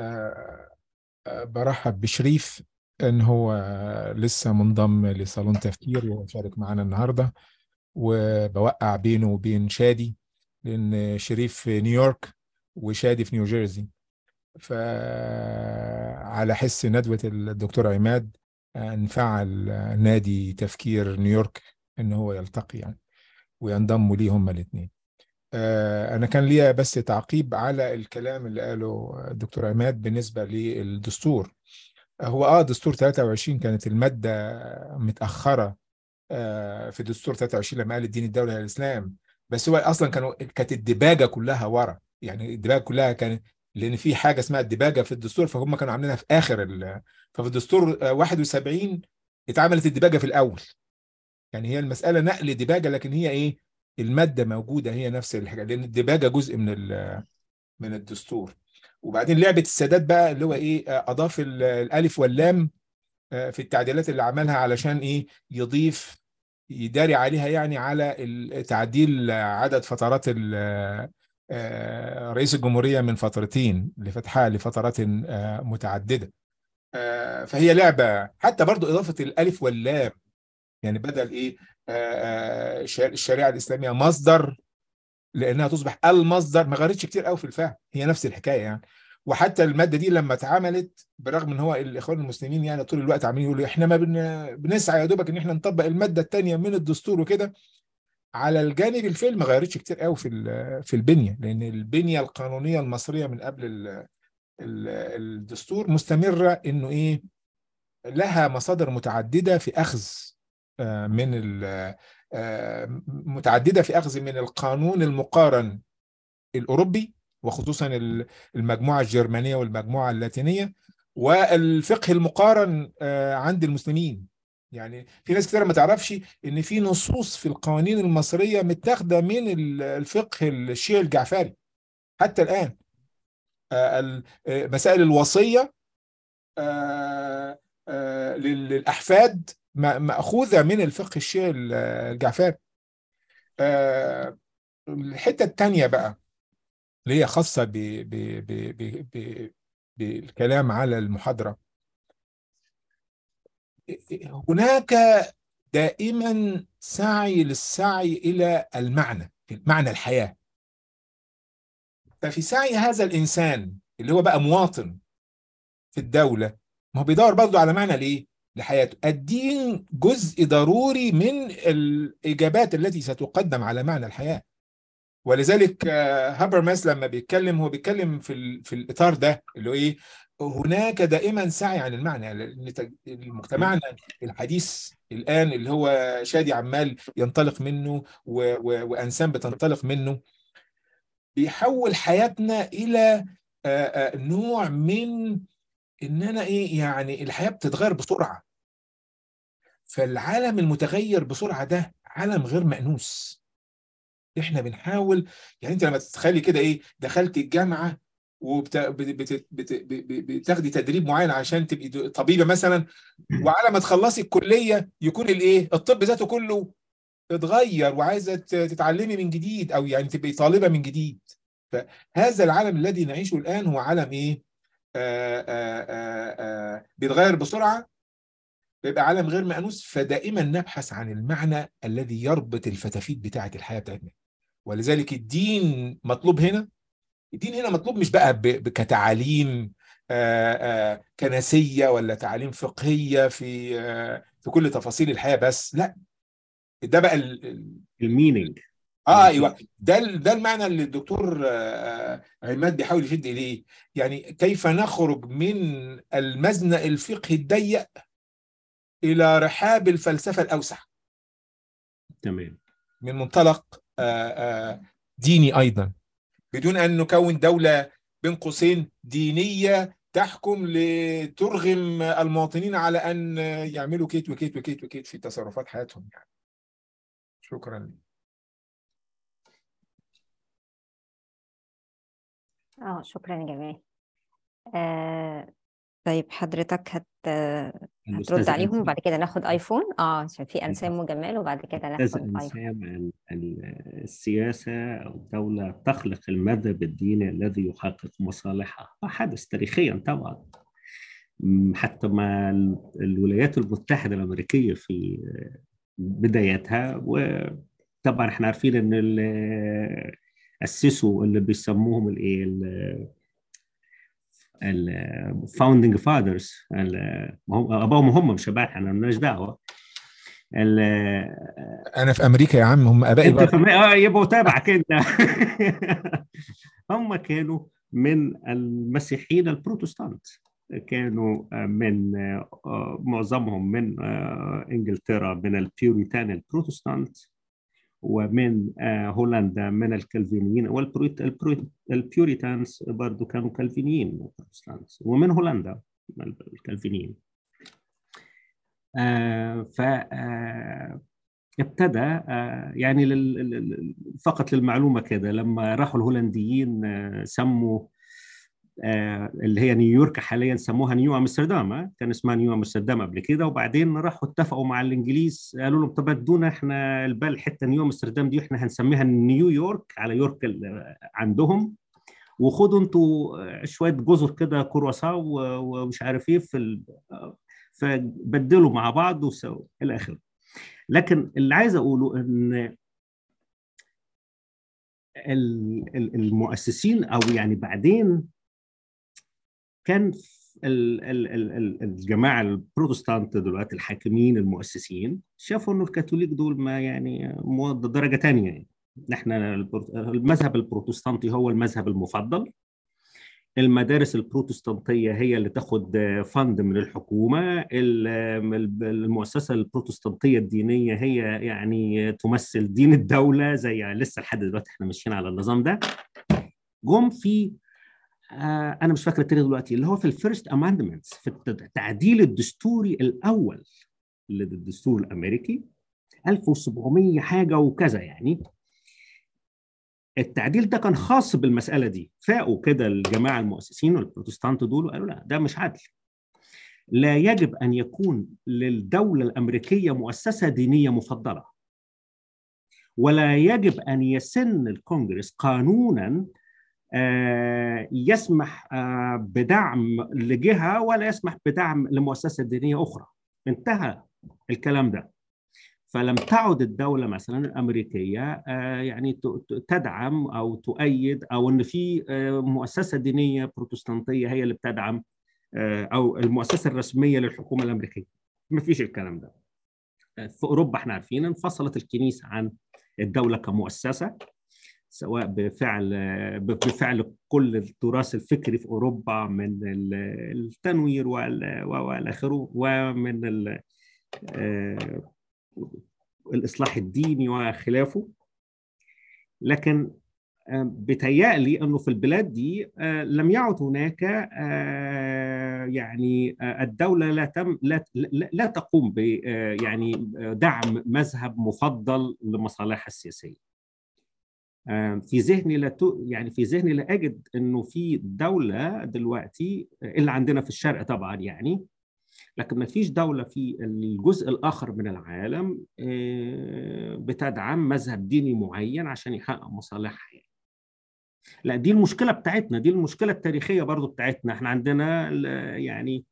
برحب بشريف ان هو لسه منضم لصالون تفكير وشارك معنا النهارده وبوقع بينه وبين شادي لان شريف في نيويورك وشادي في نيوجيرسي فعلى حس ندوة الدكتور عماد نفعل نادي تفكير نيويورك ان هو يلتقي يعني وينضموا ليه هما الاثنين انا كان ليا بس تعقيب على الكلام اللي قاله الدكتور عماد بالنسبة للدستور هو اه دستور 23 كانت المادة متأخرة في دستور 23 لما قال الدين الدولة الإسلام بس هو أصلا كانوا كانت الدباجة كلها ورا يعني الدباجة كلها كانت لان في حاجه اسمها الدباجه في الدستور فهم كانوا عاملينها في اخر ال... ففي الدستور 71 اتعملت الدباجه في الاول يعني هي المساله نقل دباجه لكن هي ايه الماده موجوده هي نفس الحاجه لان الدباجه جزء من ال... من الدستور وبعدين لعبه السادات بقى اللي هو ايه اضاف الالف واللام في التعديلات اللي عملها علشان ايه يضيف يداري عليها يعني على تعديل عدد فترات رئيس الجمهورية من فترتين لفتحها لفترات متعددة فهي لعبة حتى برضو إضافة الألف واللام يعني بدل إيه الشريعة الإسلامية مصدر لأنها تصبح المصدر ما غيرتش كتير قوي في الفهم هي نفس الحكاية يعني وحتى المادة دي لما اتعملت برغم ان هو الاخوان المسلمين يعني طول الوقت عاملين يقولوا احنا ما بنسعى يا دوبك ان احنا نطبق المادة الثانية من الدستور وكده على الجانب الفعلي ما غيرتش كتير قوي في في البنيه لان البنيه القانونيه المصريه من قبل ال ال الدستور مستمره انه ايه لها مصادر متعدده في اخذ من متعدده في اخذ من القانون المقارن الاوروبي وخصوصا المجموعه الجرمانيه والمجموعه اللاتينيه والفقه المقارن عند المسلمين يعني في ناس كتير ما تعرفش ان في نصوص في القوانين المصريه متاخده من الفقه الشيعي الجعفري حتى الان مسائل الوصيه للاحفاد ماخوذه من الفقه الشيعي الجعفري الحته الثانيه بقى اللي هي خاصه ب ب ب ب ب بالكلام على المحاضره هناك دائما سعي للسعي الى المعنى معنى الحياه ففي سعي هذا الانسان اللي هو بقى مواطن في الدوله ما هو بيدور برضه على معنى ليه لحياته الدين جزء ضروري من الاجابات التي ستقدم على معنى الحياه ولذلك هابرماس لما بيتكلم هو بيتكلم في في الاطار ده اللي هو ايه هناك دائما سعي عن المعنى لان مجتمعنا الحديث الان اللي هو شادي عمال ينطلق منه و و وانسان بتنطلق منه بيحول حياتنا الى نوع من اننا ايه يعني الحياه بتتغير بسرعه فالعالم المتغير بسرعه ده عالم غير مأنوس احنا بنحاول يعني انت لما تتخيلي كده ايه دخلت الجامعه وبتاخدي تدريب معين عشان تبقي طبيبه مثلا وعلى ما تخلصي الكليه يكون الايه الطب ذاته كله اتغير وعايزه تتعلمي من جديد او يعني تبقي طالبه من جديد فهذا العالم الذي نعيشه الان هو عالم ايه آآ آآ آآ بيتغير بسرعه بيبقى عالم غير مأنوس فدائما نبحث عن المعنى الذي يربط الفتافيت بتاعه الحياه بتاعتنا ولذلك الدين مطلوب هنا الدين هنا مطلوب مش بقى كتعاليم كنسيه ولا تعاليم فقهيه في في كل تفاصيل الحياه بس لا ده بقى المينينج اه ايوه ده ده المعنى اللي الدكتور عماد بيحاول يشد اليه يعني كيف نخرج من المزنق الفقهي الضيق الى رحاب الفلسفه الاوسع تمام من منطلق ديني ايضا بدون ان نكون دوله بين قوسين دينيه تحكم لترغم المواطنين على ان يعملوا كيت وكيت وكيت وكيت في تصرفات حياتهم يعني شكرا اه شكرا يا جمال آه طيب حضرتك هت هترد عليهم وبعد كده ناخد ايفون اه عشان في انسام وجمال وبعد كده ناخد ايفون انسام السياسه او الدوله تخلق المذهب الديني الذي يحقق مصالحها حدث تاريخيا طبعا حتى مع الولايات المتحده الامريكيه في بدايتها وطبعا احنا عارفين ان اللي اسسوا اللي بيسموهم الايه الفاوندنج فاذرز ابائهم هم مش ابائنا احنا مالناش دعوه انا في امريكا يا عم هم ابائي انت في اه يبقوا تابعك انت هم كانوا من المسيحيين البروتستانت كانوا من معظمهم من انجلترا من البيوريتان البروتستانت ومن هولندا من الكالفينيين والبيوريتانز برضو كانوا كالفينيين بروتستانت ومن هولندا الكالفينيين ف ابتدى يعني فقط للمعلومه كده لما راحوا الهولنديين سموا اللي هي نيويورك حاليا سموها نيو امستردام كان اسمها نيو امستردام قبل كده وبعدين راحوا اتفقوا مع الانجليز قالوا لهم طب ادونا احنا البال حته نيو امستردام دي احنا هنسميها نيويورك على يورك عندهم وخدوا انتوا شويه جزر كده كرواسا ومش عارف ايه في ال... فبدلوا مع بعض وسووا الى اخره لكن اللي عايز اقوله ان المؤسسين او يعني بعدين كان الجماعه البروتستانت دلوقتي الحاكمين المؤسسين شافوا انه الكاثوليك دول ما يعني درجه ثانيه يعني احنا المذهب البروتستانتي هو المذهب المفضل المدارس البروتستانتيه هي اللي تاخد فند من الحكومه المؤسسه البروتستانتيه الدينيه هي يعني تمثل دين الدوله زي لسه لحد دلوقتي احنا ماشيين على النظام ده جم في آه انا مش فاكر التاريخ دلوقتي اللي هو في الفيرست اماندمنتس في التعديل الدستوري الاول للدستور الامريكي 1700 حاجه وكذا يعني التعديل ده كان خاص بالمساله دي فاقوا كده الجماعه المؤسسين والبروتستانت دول وقالوا لا ده مش عدل لا يجب ان يكون للدوله الامريكيه مؤسسه دينيه مفضله ولا يجب ان يسن الكونجرس قانونا يسمح بدعم لجهه ولا يسمح بدعم لمؤسسه دينيه اخرى انتهى الكلام ده فلم تعد الدوله مثلا الامريكيه يعني تدعم او تؤيد او ان في مؤسسه دينيه بروتستانتيه هي اللي بتدعم او المؤسسه الرسميه للحكومه الامريكيه ما فيش الكلام ده في اوروبا احنا عارفين انفصلت الكنيسه عن الدوله كمؤسسه سواء بفعل بفعل كل التراث الفكري في اوروبا من التنوير والى اخره ومن الاصلاح الديني وخلافه لكن بتهيألي انه في البلاد دي لم يعد هناك يعني الدوله لا تم لا لا تقوم ب يعني دعم مذهب مفضل لمصالحها السياسيه في ذهني لا يعني في ذهني لا اجد انه في دوله دلوقتي الا عندنا في الشرق طبعا يعني لكن ما فيش دولة في الجزء الآخر من العالم بتدعم مذهب ديني معين عشان يحقق مصالحها يعني. لا دي المشكلة بتاعتنا دي المشكلة التاريخية برضو بتاعتنا احنا عندنا يعني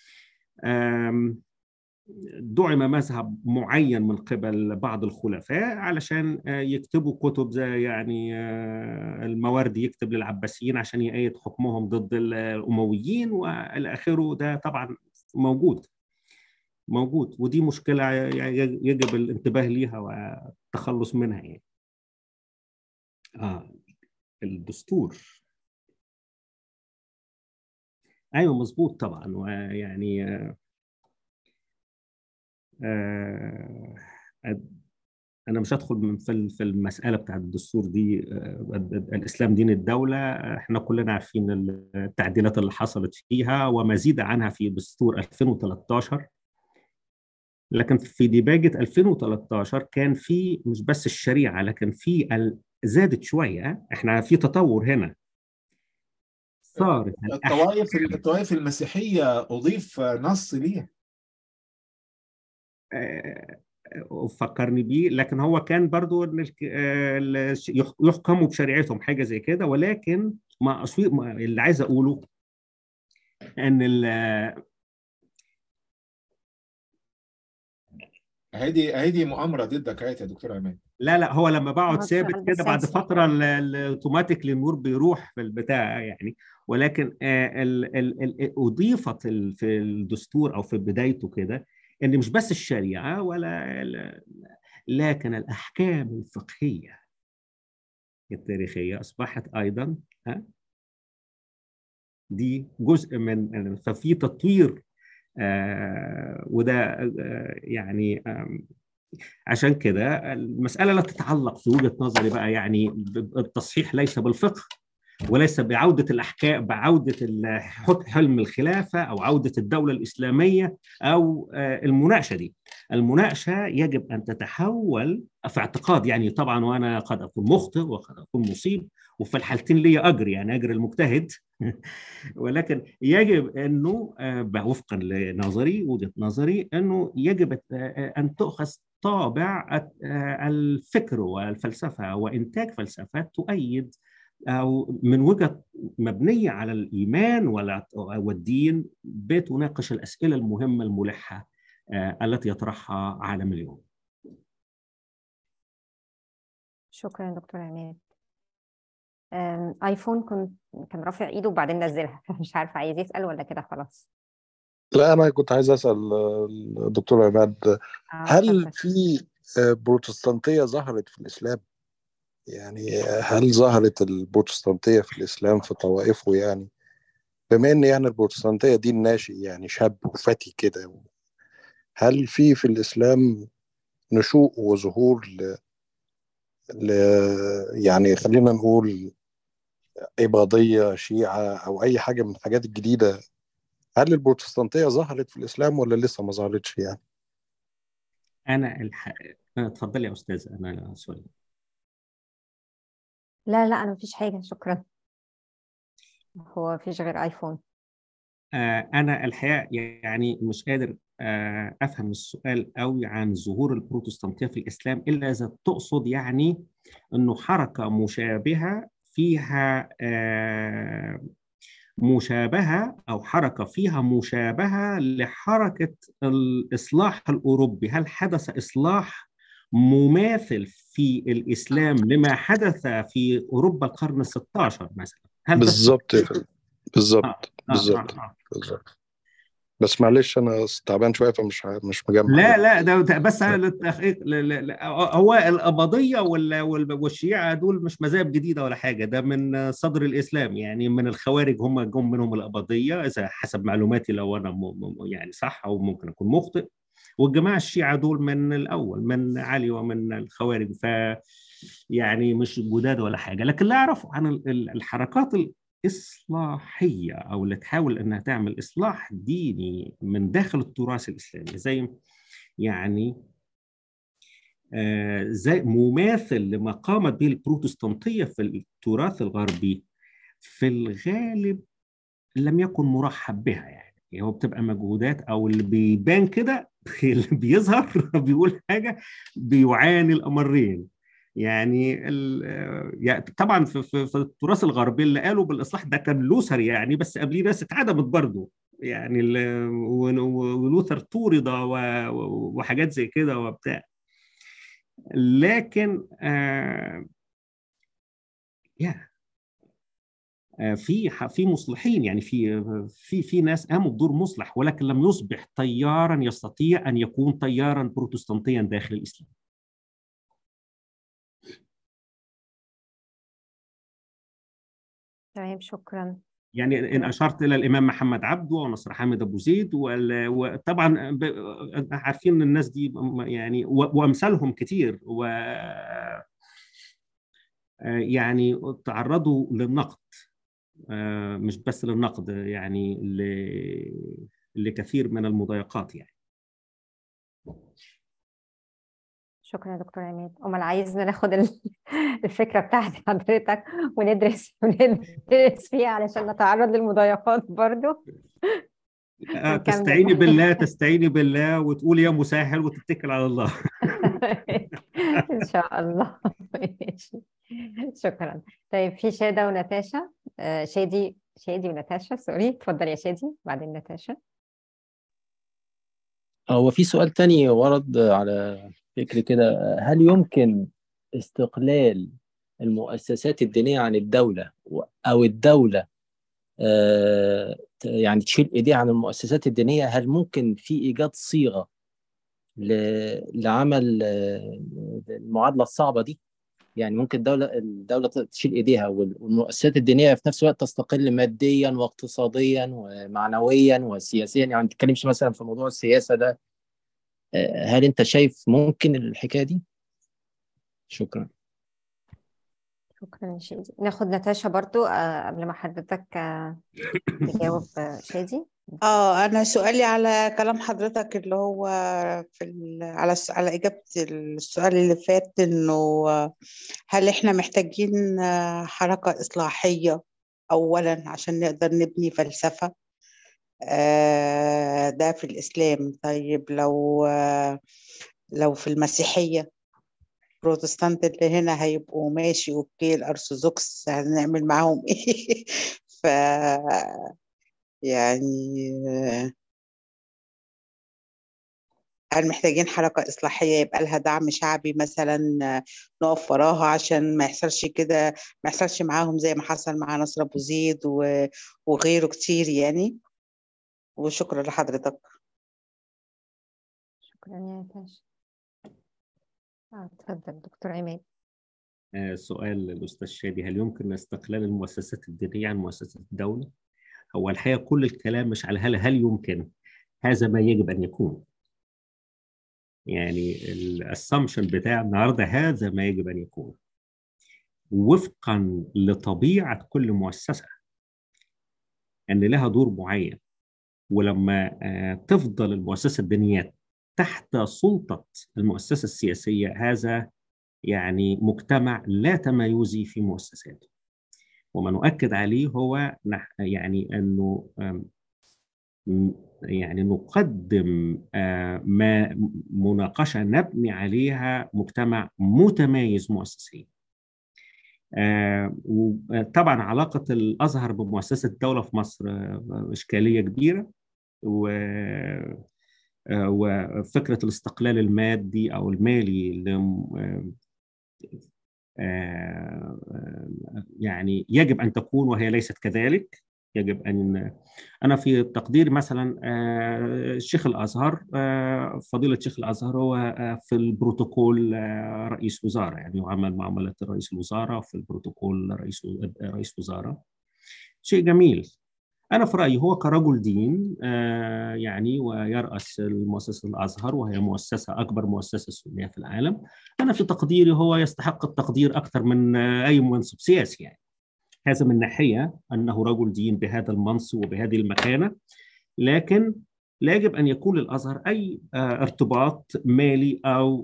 دعم مذهب معين من قبل بعض الخلفاء علشان يكتبوا كتب زي يعني المواردي يكتب للعباسيين عشان يأيد حكمهم ضد الأمويين وإلى آخره ده طبعا موجود موجود ودي مشكلة يجب الانتباه ليها والتخلص منها يعني آه الدستور ايوه مظبوط طبعا ويعني آه آه انا مش هدخل في المساله بتاعت الدستور دي الاسلام دين الدوله احنا كلنا عارفين التعديلات اللي حصلت فيها وما زيد عنها في دستور 2013 لكن في ديباجه 2013 كان في مش بس الشريعه لكن في زادت شويه احنا في تطور هنا صارت الطوائف الطوائف المسيحيه اضيف نص ليها فكرني بيه لكن هو كان برضو يحكموا بشريعتهم حاجه زي كده ولكن ما اللي عايز اقوله ان هيدي هيدي مؤامره ضدك يا دكتور عماد لا لا هو لما بقعد ثابت كده بعد فتره الاوتوماتيك النور بيروح في البتاع يعني ولكن ال ال ال اضيفت في الدستور او في بدايته كده ان مش بس الشريعه ولا لكن الاحكام الفقهيه التاريخيه اصبحت ايضا ها دي جزء من ففي تطوير آه وده آه يعني آه عشان كده المساله لا تتعلق في وجهه نظري بقى يعني التصحيح ليس بالفقه وليس بعودة الأحكام بعودة حلم الخلافة أو عودة الدولة الإسلامية أو المناقشة دي المناقشة يجب أن تتحول في اعتقاد يعني طبعا وأنا قد أكون مخطئ وقد أكون مصيب وفي الحالتين لي أجر يعني أجر المجتهد ولكن يجب أنه وفقا لنظري وجهة نظري أنه يجب أن تؤخذ طابع الفكر والفلسفة وإنتاج فلسفة تؤيد أو من وجهة مبنية على الإيمان والدين بتناقش الأسئلة المهمة الملحة التي يطرحها عالم اليوم شكرا دكتور عماد ايفون كنت كان رافع ايده وبعدين نزلها مش عارفه عايز يسال ولا كده خلاص لا انا كنت عايز اسال الدكتور عماد هل في بروتستانتيه ظهرت في الاسلام يعني هل ظهرت البروتستانتية في الإسلام في طوائفه يعني بما إن يعني البروتستانتية دين ناشئ يعني شاب وفتي كده هل في في الإسلام نشوء وظهور ل... ل... يعني خلينا نقول إباضية شيعة أو أي حاجة من الحاجات الجديدة هل البروتستانتية ظهرت في الإسلام ولا لسه ما ظهرتش يعني؟ أنا الح... اتفضلي يا أستاذ أنا سوري لا لا انا مفيش حاجه شكرا هو مفيش غير ايفون آه انا الحقيقه يعني مش قادر آه افهم السؤال قوي عن ظهور البروتستانتيه في الاسلام الا اذا تقصد يعني انه حركه مشابهه فيها آه مشابهه او حركه فيها مشابهه لحركه الاصلاح الاوروبي هل حدث اصلاح مماثل في الاسلام لما حدث في اوروبا القرن ال16 مثلا هل بالظبط بالظبط آه. بالظبط آه. آه. بالظبط بس معلش انا تعبان شويه فمش مش مجمع لا لا ده بس للتحقيق هو القبضيه والشيعه دول مش مذاهب جديده ولا حاجه ده من صدر الاسلام يعني من الخوارج هم جم منهم القبضيه اذا حسب معلوماتي لو انا يعني صح او ممكن اكون مخطئ والجماعه الشيعه دول من الاول من علي ومن الخوارج ف يعني مش جداد ولا حاجه لكن لا اعرفه عن الحركات الاصلاحيه او اللي تحاول انها تعمل اصلاح ديني من داخل التراث الاسلامي زي يعني زي مماثل لما قامت به البروتستانتيه في التراث الغربي في الغالب لم يكن مرحب بها يعني يعني هو بتبقى مجهودات او اللي بيبان كده اللي بيظهر بيقول حاجه بيعاني الامرين يعني, يعني طبعا في, في, في التراث الغربي اللي قالوا بالاصلاح ده كان لوثر يعني بس قبليه ناس اتعدمت برضه يعني ولوثر طورد وحاجات زي كده وبتاع لكن آه يا في في مصلحين يعني في في في ناس قاموا بدور مصلح ولكن لم يصبح تيارا يستطيع ان يكون تيارا بروتستانتيا داخل الاسلام. تمام شكرا. يعني ان اشرت الى الامام محمد عبده ونصر حامد ابو زيد وطبعا عارفين الناس دي يعني وامثالهم كتير و يعني تعرضوا للنقد مش بس للنقد يعني لكثير من المضايقات يعني شكرا يا دكتور عماد امال عايزنا ناخد الفكره بتاعت حضرتك وندرس وندرس فيها علشان نتعرض للمضايقات برضو تستعيني بالله تستعيني بالله وتقولي يا مسهل وتتكل على الله ان شاء الله ماشي شكرا طيب في شادة ونتاشا شادي شادي ونتاشا سوري اتفضل يا شادي بعدين نتاشا هو في سؤال تاني ورد على فكر كده هل يمكن استقلال المؤسسات الدينية عن الدولة أو الدولة يعني تشيل إيديها عن المؤسسات الدينية هل ممكن في إيجاد صيغة لعمل المعادلة الصعبة دي يعني ممكن الدولة الدولة تشيل إيديها والمؤسسات الدينية في نفس الوقت تستقل ماديا واقتصاديا ومعنويا وسياسيا يعني ما تتكلمش مثلا في موضوع السياسة ده هل أنت شايف ممكن الحكاية دي؟ شكرا شكرا يا شادي ناخد نتاشا برضو قبل ما حضرتك تجاوب شادي اه انا سؤالي على كلام حضرتك اللي هو في ال... على على اجابه السؤال اللي فات انه هل احنا محتاجين حركه اصلاحيه اولا عشان نقدر نبني فلسفه آه ده في الاسلام طيب لو لو في المسيحيه بروتستانت اللي هنا هيبقوا ماشي اوكي الارثوذكس هنعمل معاهم ايه ف يعني هل محتاجين حركة إصلاحية يبقى لها دعم شعبي مثلا نقف وراها عشان ما يحصلش كده ما يحصلش معاهم زي ما حصل مع نصر أبو زيد وغيره كتير يعني وشكرا لحضرتك شكرا يا تاش اتفضل دكتور عماد سؤال الأستاذ شادي هل يمكن استقلال المؤسسات الدينية عن مؤسسات الدولة؟ هو الحقيقة كل الكلام مش على هل هل يمكن هذا ما يجب أن يكون يعني الاسامبشن بتاع النهارده هذا ما يجب ان يكون وفقا لطبيعه كل مؤسسه ان لها دور معين ولما تفضل المؤسسه الدينيه تحت سلطه المؤسسه السياسيه هذا يعني مجتمع لا تمايزي في مؤسساته وما نؤكد عليه هو يعني انه يعني نقدم ما مناقشه نبني عليها مجتمع متمايز مؤسسيا. طبعا علاقه الازهر بمؤسسه الدوله في مصر اشكاليه كبيره و وفكره الاستقلال المادي او المالي يعني يجب ان تكون وهي ليست كذلك يجب ان انا في تقديري مثلا الشيخ الازهر فضيله الشيخ الازهر هو في البروتوكول رئيس وزاره يعني يعامل معامله رئيس الوزاره في البروتوكول رئيس رئيس وزاره شيء جميل انا في رايي هو كرجل دين يعني ويراس مؤسسه الازهر وهي مؤسسه اكبر مؤسسه سنيه في العالم انا في تقديري هو يستحق التقدير اكثر من اي منصب سياسي يعني هذا من ناحيه انه رجل دين بهذا المنصب وبهذه المكانه لكن لا يجب ان يكون للازهر اي ارتباط مالي او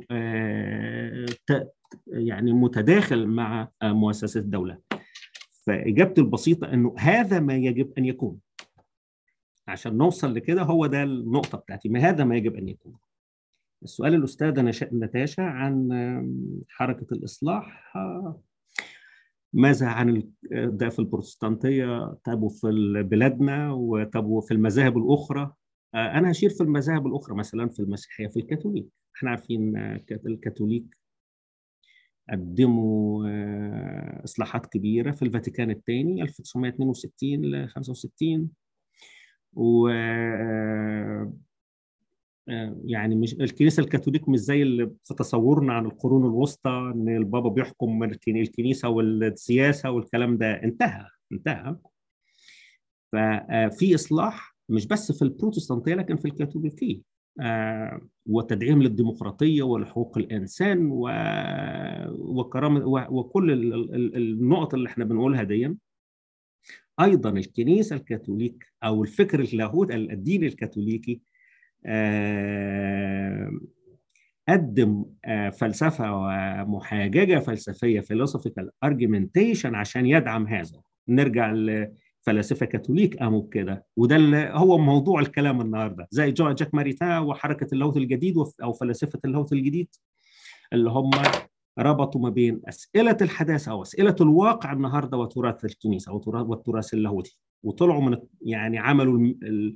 يعني متداخل مع مؤسسات الدوله. فاجابتي البسيطه انه هذا ما يجب ان يكون. عشان نوصل لكده هو ده النقطه بتاعتي، ما هذا ما يجب ان يكون. السؤال الاستاذه نتاشا عن حركه الاصلاح ماذا عن ده في البروتستانتيه تبوا في بلادنا وتبوا في المذاهب الاخرى انا هشير في المذاهب الاخرى مثلا في المسيحيه في الكاثوليك احنا عارفين الكاثوليك قدموا اصلاحات كبيره في الفاتيكان الثاني 1962 ل 65 و يعني مش الكنيسه الكاثوليك مش زي اللي في تصورنا عن القرون الوسطى ان البابا بيحكم الكنيسه والسياسه والكلام ده انتهى انتهى ففي اصلاح مش بس في البروتستانتيه لكن في الكاثوليكيه وتدعيم للديمقراطيه ولحقوق الانسان و... وكرامه وكل النقط اللي احنا بنقولها دي ايضا الكنيسه الكاثوليك او الفكر اللاهوت الدين الكاثوليكي قدم فلسفه ومحاججه فلسفيه philosophical argumentation عشان يدعم هذا نرجع لفلاسفه كاثوليك قاموا بكده وده اللي هو موضوع الكلام النهارده زي جاك ماريتا وحركه اللاهوت الجديد او فلاسفه اللاهوت الجديد اللي هم ربطوا ما بين اسئله الحداثه او اسئله الواقع النهارده وتراث الكنيسه والتراث اللاهوتي وطلعوا من يعني عملوا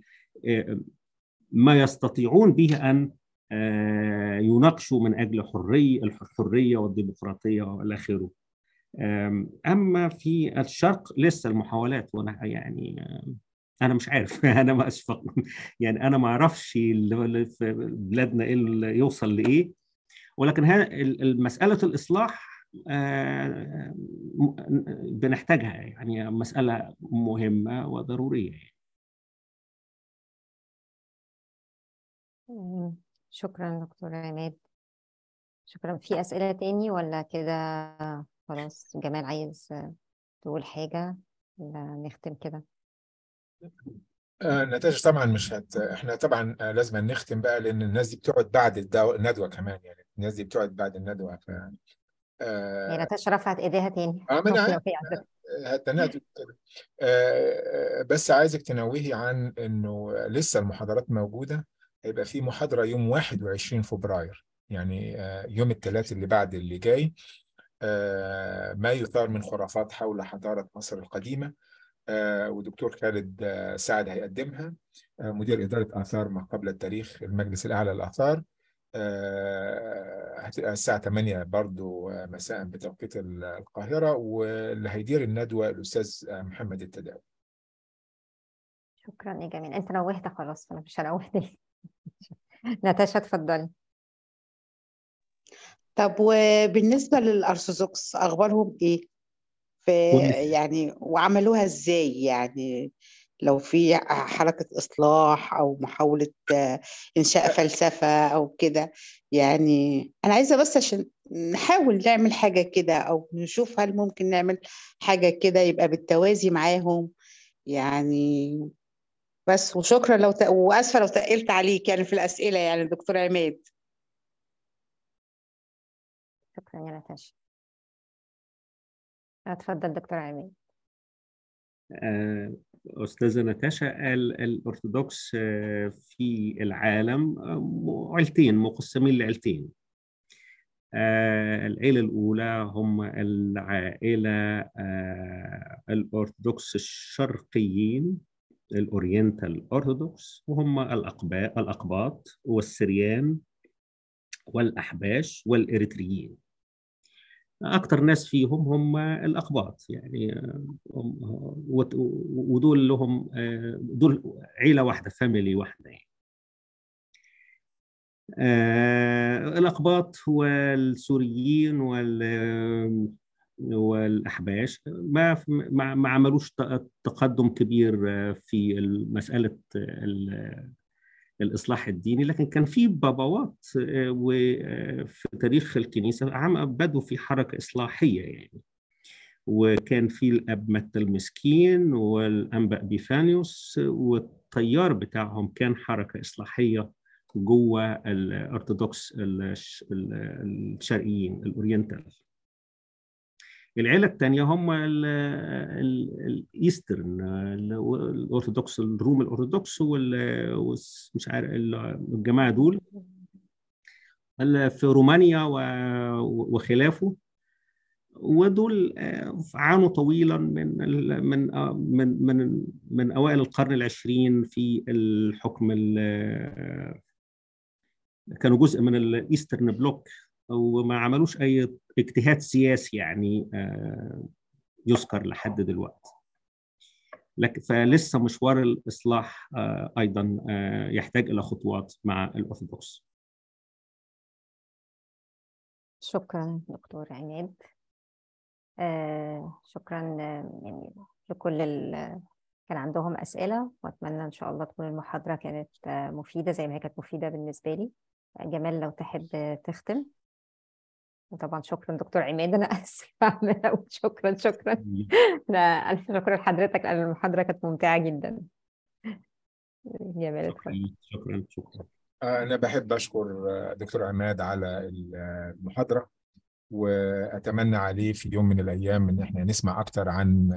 ما يستطيعون به ان يناقشوا من اجل حريه الحريه والديمقراطيه والى اخره. اما في الشرق لسه المحاولات وانا يعني انا مش عارف انا ما اشفق يعني انا ما اعرفش في بلادنا ايه اللي يوصل لايه ولكن مساله الاصلاح بنحتاجها يعني مساله مهمه وضروريه يعني. شكرا دكتور عماد شكرا في أسئلة تاني ولا كده خلاص جمال عايز تقول حاجة ولا نختم كده آه نتائج طبعا مش هت احنا طبعا آه لازم نختم بقى لان الناس دي بتقعد بعد الدو... الندوه كمان يعني الناس دي بتقعد بعد الندوه ف آه هي نتاشا رفعت ايديها تاني اه ما انا هتنادي كده آه بس عايزك تنوهي عن انه لسه المحاضرات موجوده هيبقى في محاضرة يوم 21 فبراير يعني يوم الثلاث اللي بعد اللي جاي ما يثار من خرافات حول حضارة مصر القديمة ودكتور خالد سعد هيقدمها مدير إدارة آثار ما قبل التاريخ المجلس الأعلى للآثار هتبقى الساعة 8 برضو مساء بتوقيت القاهرة واللي هيدير الندوة الأستاذ محمد التداوي شكرا يا جميل انت نوهت خلاص فانا مش هنوه تاني ناتاشا اتفضلي طب وبالنسبة للأرثوذكس أخبارهم إيه؟ في يعني وعملوها إزاي يعني لو في حركة إصلاح أو محاولة إنشاء فلسفة أو كده يعني أنا عايزة بس عشان نحاول نعمل حاجة كده أو نشوف هل ممكن نعمل حاجة كده يبقى بالتوازي معاهم يعني بس وشكرا لو ت... واسفه لو تقلت عليك يعني في الاسئله يعني دكتور عماد شكرا يا نتاشا اتفضل دكتور عماد أستاذة نتاشا الأرثوذكس في العالم عيلتين مقسمين لعيلتين العيلة الأولى هم العائلة الأرثوذكس الشرقيين الأورينتال أرثوذكس وهم الأقباء الأقباط والسريان والأحباش والإريتريين أكثر ناس فيهم هم الأقباط يعني ودول لهم دول عيلة واحدة فاميلي واحدة يعني. الأقباط والسوريين وال والاحباش ما ما عملوش تقدم كبير في مساله الاصلاح الديني لكن كان في بابوات وفي تاريخ الكنيسه بدوا في حركه اصلاحيه يعني وكان في الاب متى المسكين والانبا بيفانيوس والتيار بتاعهم كان حركه اصلاحيه جوه الارثوذكس الش- ال- الشرقيين الاورينتال العيله الثانيه هم ال- ال- الايسترن ال- الارثوذكس الروم الارثوذكس وال- والس- مش عارف ال- الجماعه دول ال- في رومانيا و- وخلافه ودول آه، عانوا طويلا من ال- من آه، من من من اوائل القرن العشرين في الحكم ال- كانوا جزء من الايسترن بلوك وما عملوش اي اجتهاد سياسي يعني آه، يذكر لحد دلوقتي لكن فلسه مشوار الاصلاح آه، ايضا آه، يحتاج الى خطوات مع الارثوذكس شكرا دكتور عماد آه شكرا آه، يعني لكل ال كان عندهم أسئلة وأتمنى إن شاء الله تكون المحاضرة كانت آه، مفيدة زي ما هي كانت مفيدة بالنسبة لي جمال لو تحب تختم وطبعا شكرا دكتور عماد أنا آسفة شكرا شكرا لا ألف شكر لحضرتك لأن المحاضرة كانت ممتعة جدا جمال اتفضل شكرا شكرا أنا بحب أشكر دكتور عماد على المحاضرة وأتمنى عليه في يوم من الأيام إن إحنا نسمع أكتر عن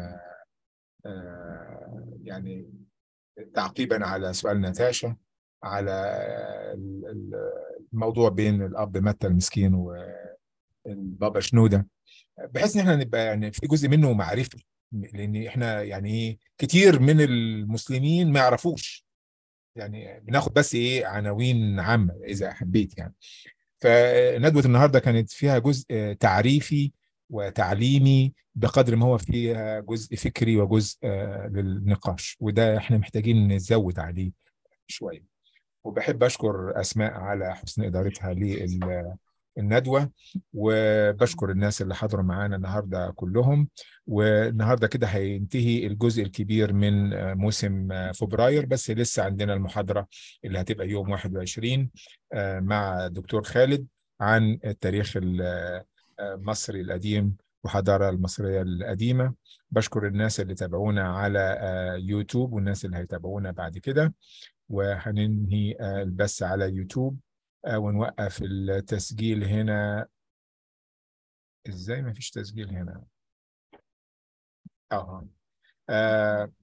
آه، يعني تعقيبا على سؤال ناتاشا على ال- ال- الموضوع بين الأب متى المسكين والبابا شنودة بحيث إن إحنا نبقى يعني في جزء منه معرفي لأن إحنا يعني إيه كتير من المسلمين ما يعرفوش يعني بناخد بس إيه عناوين عامة إذا حبيت يعني فندوة النهاردة كانت فيها جزء تعريفي وتعليمي بقدر ما هو فيها جزء فكري وجزء آه، للنقاش وده احنا محتاجين نزود عليه شوية وبحب أشكر أسماء على حسن إدارتها للندوة وبشكر الناس اللي حضروا معانا النهاردة كلهم والنهاردة كده هينتهي الجزء الكبير من آه، موسم آه، فبراير بس لسه عندنا المحاضرة اللي هتبقى يوم 21 آه، مع الدكتور خالد عن التاريخ ال- آه، المصري القديم والحضارة المصرية القديمة بشكر الناس اللي تابعونا على آه، يوتيوب والناس اللي هيتابعونا بعد كده وهننهي آه، البث على يوتيوب آه، ونوقف التسجيل هنا ازاي ما فيش تسجيل هنا اه آه.